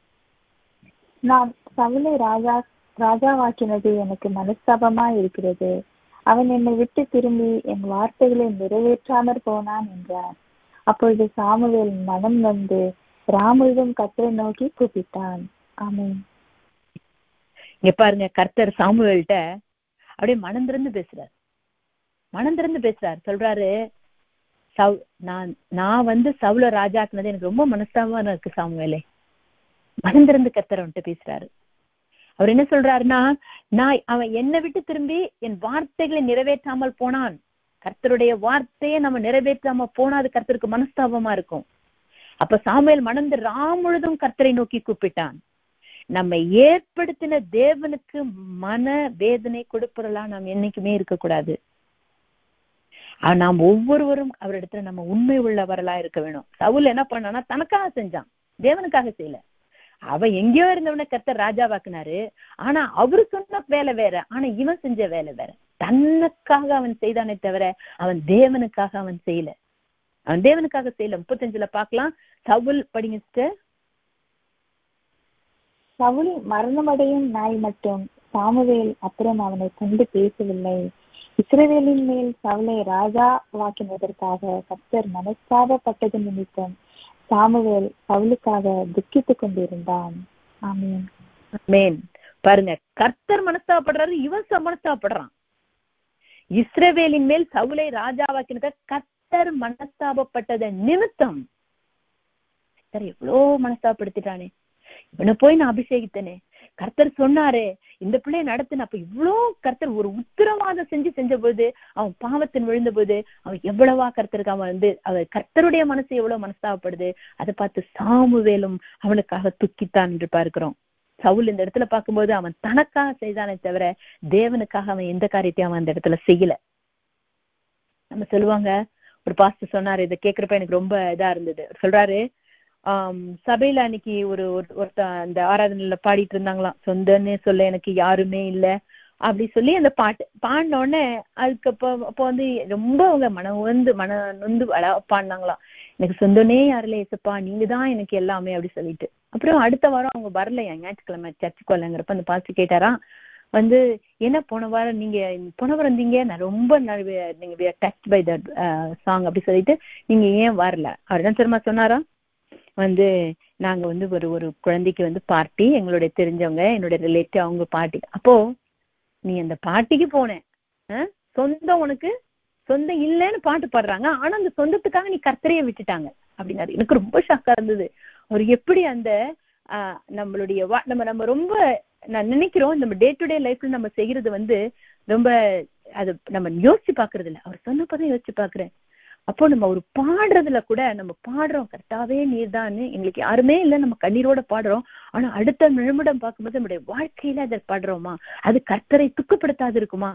[SPEAKER 2] நான் சவுலை ராஜா ராஜாவாக்கினது எனக்கு மனஸ்தாபமா இருக்கிறது அவன் என்னை விட்டு திரும்பி என் வார்த்தைகளை நிறைவேற்றாமற் போனான் என்றார் அப்பொழுது சாமுவேல் மனம் வந்து ராமுழுதும் கத்தரை நோக்கி கூப்பிட்டான் ஆமீன்
[SPEAKER 1] இங்க பாருங்க கர்த்தர் சாமுவேல்கிட்ட அப்படியே மனம் திறந்து பேசுறார் மனம் திறந்து பேசுறார் சொல்றாரு சவ் நான் நான் வந்து சவுல ராஜாக்குனது எனக்கு ரொம்ப மனஸ்தாபமா இருக்கு சாமுவேலே மனம் திறந்து கர்த்தர் வந்துட்டு பேசுறாரு அவர் என்ன சொல்றாருன்னா நான் அவன் என்னை விட்டு திரும்பி என் வார்த்தைகளை நிறைவேற்றாமல் போனான் கர்த்தருடைய வார்த்தையை நம்ம நிறைவேற்றாம போனா அது கர்த்தருக்கு மனஸ்தாபமா இருக்கும் அப்ப சாமுவேல் மணந்து ராம் முழுதும் கர்த்தரை நோக்கி கூப்பிட்டான் நம்ம ஏற்படுத்தின தேவனுக்கு மன வேதனை கொடுப்பதெல்லாம் நாம் என்னைக்குமே இருக்கக்கூடாது நாம் ஒவ்வொருவரும் அவரிடத்துல நம்ம உண்மை உள்ளவர்களா இருக்க வேணும் சவுல் என்ன பண்ணானா தனக்காக செஞ்சான் தேவனுக்காக செய்யல அவன் எங்கேயோ இருந்தவன கர்த்தர் ராஜாவாக்குனாரு ஆனா அவரு சொன்ன வேலை வேற ஆனா இவன் செஞ்ச வேலை வேற தன்னுக்காக அவன் செய்தானே தவிர அவன் தேவனுக்காக அவன் செய்யல அவன் தேவனுக்காக செய்யல முப்பத்தஞ்சுல பாக்கலாம் சவுல் படிங்க சிஸ்டர்
[SPEAKER 2] சவுல் மரணமடையும் நாய் மட்டும் சாமுவேல் அப்புறம் அவனை கொண்டு பேசவில்லை இஸ்ரவேலின் மேல் சவுலை ராஜா வாக்கினதற்காக கர்த்தர் மனஸ்தாபப்பட்டது நிமித்தம் சாமுவேல் பவுலுக்காக துக்கித்துக் கொண்டிருந்தான் ஆமீன்
[SPEAKER 1] மேன் பாருங்க கர்த்தர் மனஸ்தாபப்படுறாரு இவன் மனஸ்தாபப்படுறான் இஸ்ரவேலின் மேல் சவுலை ராஜாவாக்கினத கர்த்தர் மனஸ்தாபப்பட்டத நிமித்தம் கர்த்தர் எவ்வளோ மனஸ்தாபப்படுத்திட்டானே இவனை போய் நான் அபிஷேகித்தனே கர்த்தர் சொன்னாரே இந்த பிள்ளைய நடத்தின அப்ப இவ்வளோ கர்த்தர் ஒரு உத்தரவாதம் செஞ்சு செஞ்ச போது அவன் பாவத்தின் விழுந்த போது அவன் எவ்வளவா கர்த்தருக்கு அவன் வந்து அவ கர்த்தருடைய மனசு எவ்வளவு மனஸ்தாபப்படுது அதை பார்த்து சாமுவேலும் அவனுக்காக துக்கித்தான் என்று பார்க்கிறோம் சவுல் இந்த இடத்துல பார்க்கும்போது அவன் தனக்காக செய்தானே தவிர தேவனுக்காக அவன் எந்த காரியத்தையும் அவன் அந்த இடத்துல செய்யல நம்ம சொல்லுவாங்க ஒரு பாஸ்டர் சொன்னாரு இதை கேக்குறப்ப எனக்கு ரொம்ப இதா இருந்தது சொல்றாரு ஆஹ் சபையில அன்னைக்கு ஒரு ஒருத்த அந்த ஆராதனையில பாடிட்டு இருந்தாங்களாம் சொந்தன்னு சொல்ல எனக்கு யாருமே இல்ல அப்படி சொல்லி அந்த பாட்டு பாடின உடனே அதுக்கு அப்போ அப்போ வந்து ரொம்ப அவங்க மன வந்து மன நொந்து பாடினாங்களாம் எனக்கு சொந்தனே யாரில்ல ஏசப்பா நீங்க தான் எனக்கு எல்லாமே அப்படி சொல்லிட்டு அப்புறம் அடுத்த வாரம் அவங்க வரலையா ஞாயிற்றுக்கிழமை சர்ச்சுக்கு வரலங்கிறப்ப அந்த பாஸ்டர் கேட்டாரா வந்து என்ன போன வாரம் நீங்க போன வாரம் இருந்தீங்க நான் ரொம்ப ந- நீங்க டச் பை தட் சாங் அப்படி சொல்லிட்டு நீங்க ஏன் வரல அவர் என்ன தெரியுமா சொன்னாரா வந்து நாங்க வந்து ஒரு ஒரு குழந்தைக்கு வந்து பார்ட்டி எங்களுடைய தெரிஞ்சவங்க என்னுடைய ரிலேட்டிவ் அவங்க பார்ட்டி அப்போ நீ அந்த பார்ட்டிக்கு போனேன் ஆ? சொந்தம் உனக்கு சொந்தம் இல்லைன்னு பாட்டு பாடுறாங்க ஆனா அந்த சொந்தத்துக்காக நீ கர்த்தரையே விட்டுட்டாங்க அப்படின்னாரு எனக்கு ரொம்ப ஷாக்கா இருந்தது அவர் எப்படி அந்த ஆஹ், நம்மளுடைய வா- நம்ம நம்ம ரொம்ப நான் நினைக்கிறோம் நம்ம டே டு டே லைஃப்ல நம்ம செய்யறது வந்து ரொம்ப அது நம்ம யோசிச்சு பாக்குறது இல்ல அவர் சொன்னப்பதான் யோசிச்சு பாக்குறேன் அப்போ நம்ம ஒரு பாடுறதுல கூட நம்ம பாடுறோம் கரெக்டாவே நீர்தான்னு எங்களுக்கு யாருமே இல்ல நம்ம கண்ணீரோட பாடுறோம் ஆனா அடுத்த நிமிடம் பார்க்கும்போது நம்முடைய வாழ்க்கையில அதை பாடுறோமா அது கர்த்தரை துக்கப்படுத்தாது இருக்குமா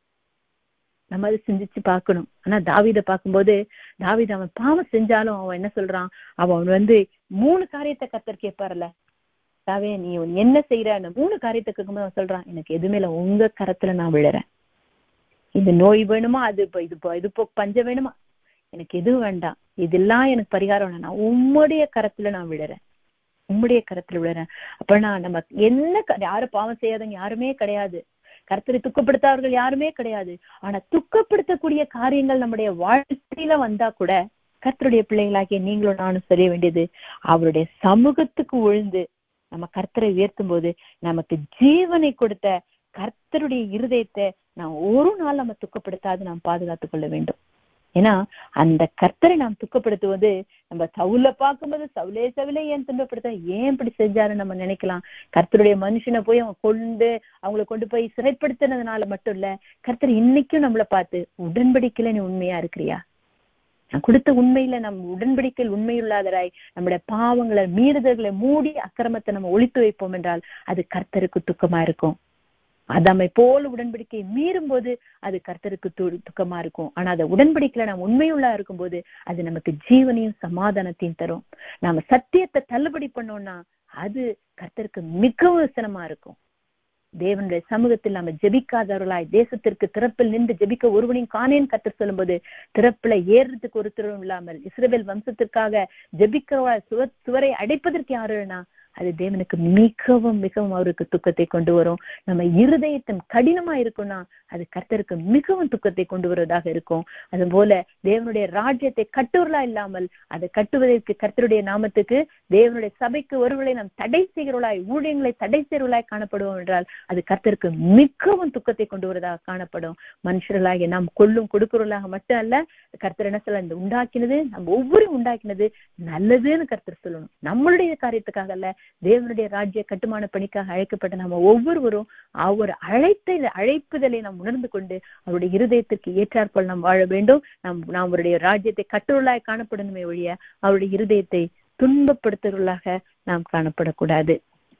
[SPEAKER 1] நம்ம அதை சிந்திச்சு பார்க்கணும் ஆனா தாவீத பார்க்கும்போது தாவீது அவன் பாவம் செஞ்சாலும் அவன் என்ன சொல்றான் அவன் வந்து மூணு காரியத்தை கர்த்தர் கேட்பார்ல தாவே நீ என்ன செய்யற அந்த மூணு காரியத்தை கேட்கும்போது அவன் சொல்றான் எனக்கு எதுவுமே இல்ல உங்க கரத்துல நான் விழுறேன் இந்த நோய் வேணுமா அது இப்போ இது இப்போ இது இப்போ பஞ்சம் வேணுமா எனக்கு எதுவும் வேண்டாம் இதெல்லாம் எனக்கு பரிகாரம் வேணாம் நான் உம்முடைய கரத்துல நான் விழுறேன் உம்முடைய கரத்துல விழுறேன் அப்ப நான் நம்ம என்ன க- யாரும் பாவம் செய்யாதவங்க யாருமே கிடையாது கர்த்தரை துக்கப்படுத்தாதவர்கள் யாருமே கிடையாது ஆனா துக்கப்படுத்தக்கூடிய காரியங்கள் நம்முடைய வாழ்க்கையில வந்தா கூட கர்த்தருடைய பிள்ளைகளாகிய நீங்களும் நானும் செய்ய வேண்டியது அவருடைய சமூகத்துக்கு விழுந்து நம்ம கர்த்தரை உயர்த்தும் போது நமக்கு ஜீவனை கொடுத்த கர்த்தருடைய இருதயத்தை நாம் ஒரு நாள் நம்ம துக்கப்படுத்தாது நாம் பாதுகாத்துக் கொள்ள வேண்டும் ஏன்னா அந்த கர்த்தரை நாம் துக்கப்படுத்துவது நம்ம சவுல பார்க்கும்போது சவுலே சவுலே ஏன் துன்பப்படுத்த ஏன் இப்படி செஞ்சாருன்னு நம்ம நினைக்கலாம் கர்த்தருடைய மனுஷனை போய் அவங்க கொண்டு அவங்களை கொண்டு போய் சிறைப்படுத்தினதுனால மட்டும் இல்ல கர்த்தர் இன்னைக்கும் நம்மளை பார்த்து உடன்படிக்கையில நீ உண்மையா இருக்கிறியா நான் கொடுத்த உண்மையில நம் உடன்படிக்கையில் உண்மையுள்ளாதராய் நம்முடைய பாவங்களை மீறுதல்களை மூடி அக்கிரமத்தை நம்ம ஒழித்து வைப்போம் என்றால் அது கர்த்தருக்கு துக்கமா இருக்கும் அதம்மை போல உடன்படிக்கையை மீறும் போது அது கர்த்தருக்கு து- துக்கமா இருக்கும் ஆனா அந்த உடன்படிக்கையில நாம் உண்மையுள்ளா இருக்கும்போது அது நமக்கு ஜீவனையும் சமாதானத்தையும் தரும் நாம சத்தியத்தை தள்ளுபடி பண்ணோம்னா அது கர்த்தருக்கு மிகவும் விசனமா இருக்கும் தேவனுடைய சமூகத்தில் நம்ம ஜெபிக்காதவர்களாய் தேசத்திற்கு திறப்பில் நின்று ஜெபிக்க ஒருவனையும் காணேன் கர்த்தர் சொல்லும்போது திறப்புல ஏறுறதுக்கு ஒருத்தரும் இல்லாமல் இஸ்ரவேல் வம்சத்திற்காக ஜெபிக்கிறவர்களாய் சுவ சுவரை அடைப்பதற்கு யாருன்னா அது தேவனுக்கு மிகவும் மிகவும் அவருக்கு துக்கத்தை கொண்டு வரும் நம்ம இருதயத்தம் கடினமா இருக்கும்னா அது கர்த்தருக்கு மிகவும் துக்கத்தை கொண்டு வருவதாக இருக்கும் அது போல தேவனுடைய ராஜ்யத்தை கட்டுவர்களா இல்லாமல் அதை கட்டுவதற்கு கர்த்தருடைய நாமத்துக்கு தேவனுடைய சபைக்கு ஒருவர்களை நாம் தடை செய்கிறவர்களாய் ஊழியங்களை தடை செய்கிறவர்களாய் காணப்படுவோம் என்றால் அது கர்த்தருக்கு மிகவும் துக்கத்தை கொண்டு வருவதாக காணப்படும் மனுஷர்களாகிய நாம் கொள்ளும் கொடுக்கிறவர்களாக மட்டும் அல்ல கர்த்தர் என்ன சொல்ல இந்த உண்டாக்கினது நம்ம ஒவ்வொரு உண்டாக்கினது நல்லதுன்னு கர்த்தர் சொல்லணும் நம்மளுடைய காரியத்துக்காக அல்ல தேவனுடைய ராஜ்ய கட்டுமான பணிக்காக அழைக்கப்பட்ட நம்ம ஒவ்வொருவரும் அவர் அழைத்த அழைப்புதலை நாம் உணர்ந்து கொண்டு அவருடைய இருதயத்திற்கு ஏற்றாற்போல் நாம் வாழ வேண்டும் நாம் நாம் அவருடைய ராஜ்யத்தை கட்டுவர்களாய் காணப்படணுமே ஒழிய அவருடைய இருதயத்தை துன்பப்படுத்துவர்களாக நாம் காணப்படக்கூடாது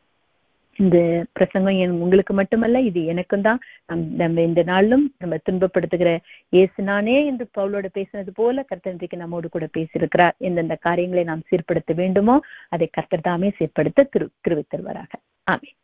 [SPEAKER 1] இந்த பிரசங்கம் என் உங்களுக்கு மட்டுமல்ல இது எனக்கும் தான் நம் நம்ம இந்த நாளிலும் நம்ம துன்பப்படுத்துகிற இயேசு நானே என்று பவுலோட பேசினது போல கர்த்தர் இன்றைக்கு நம்மோடு கூட பேசியிருக்கிறார் எந்தெந்த காரியங்களை நாம் சீர்படுத்த வேண்டுமோ அதை கர்த்தர் தாமே சீர்படுத்த திரு திருவித்தருவராக ஆமென்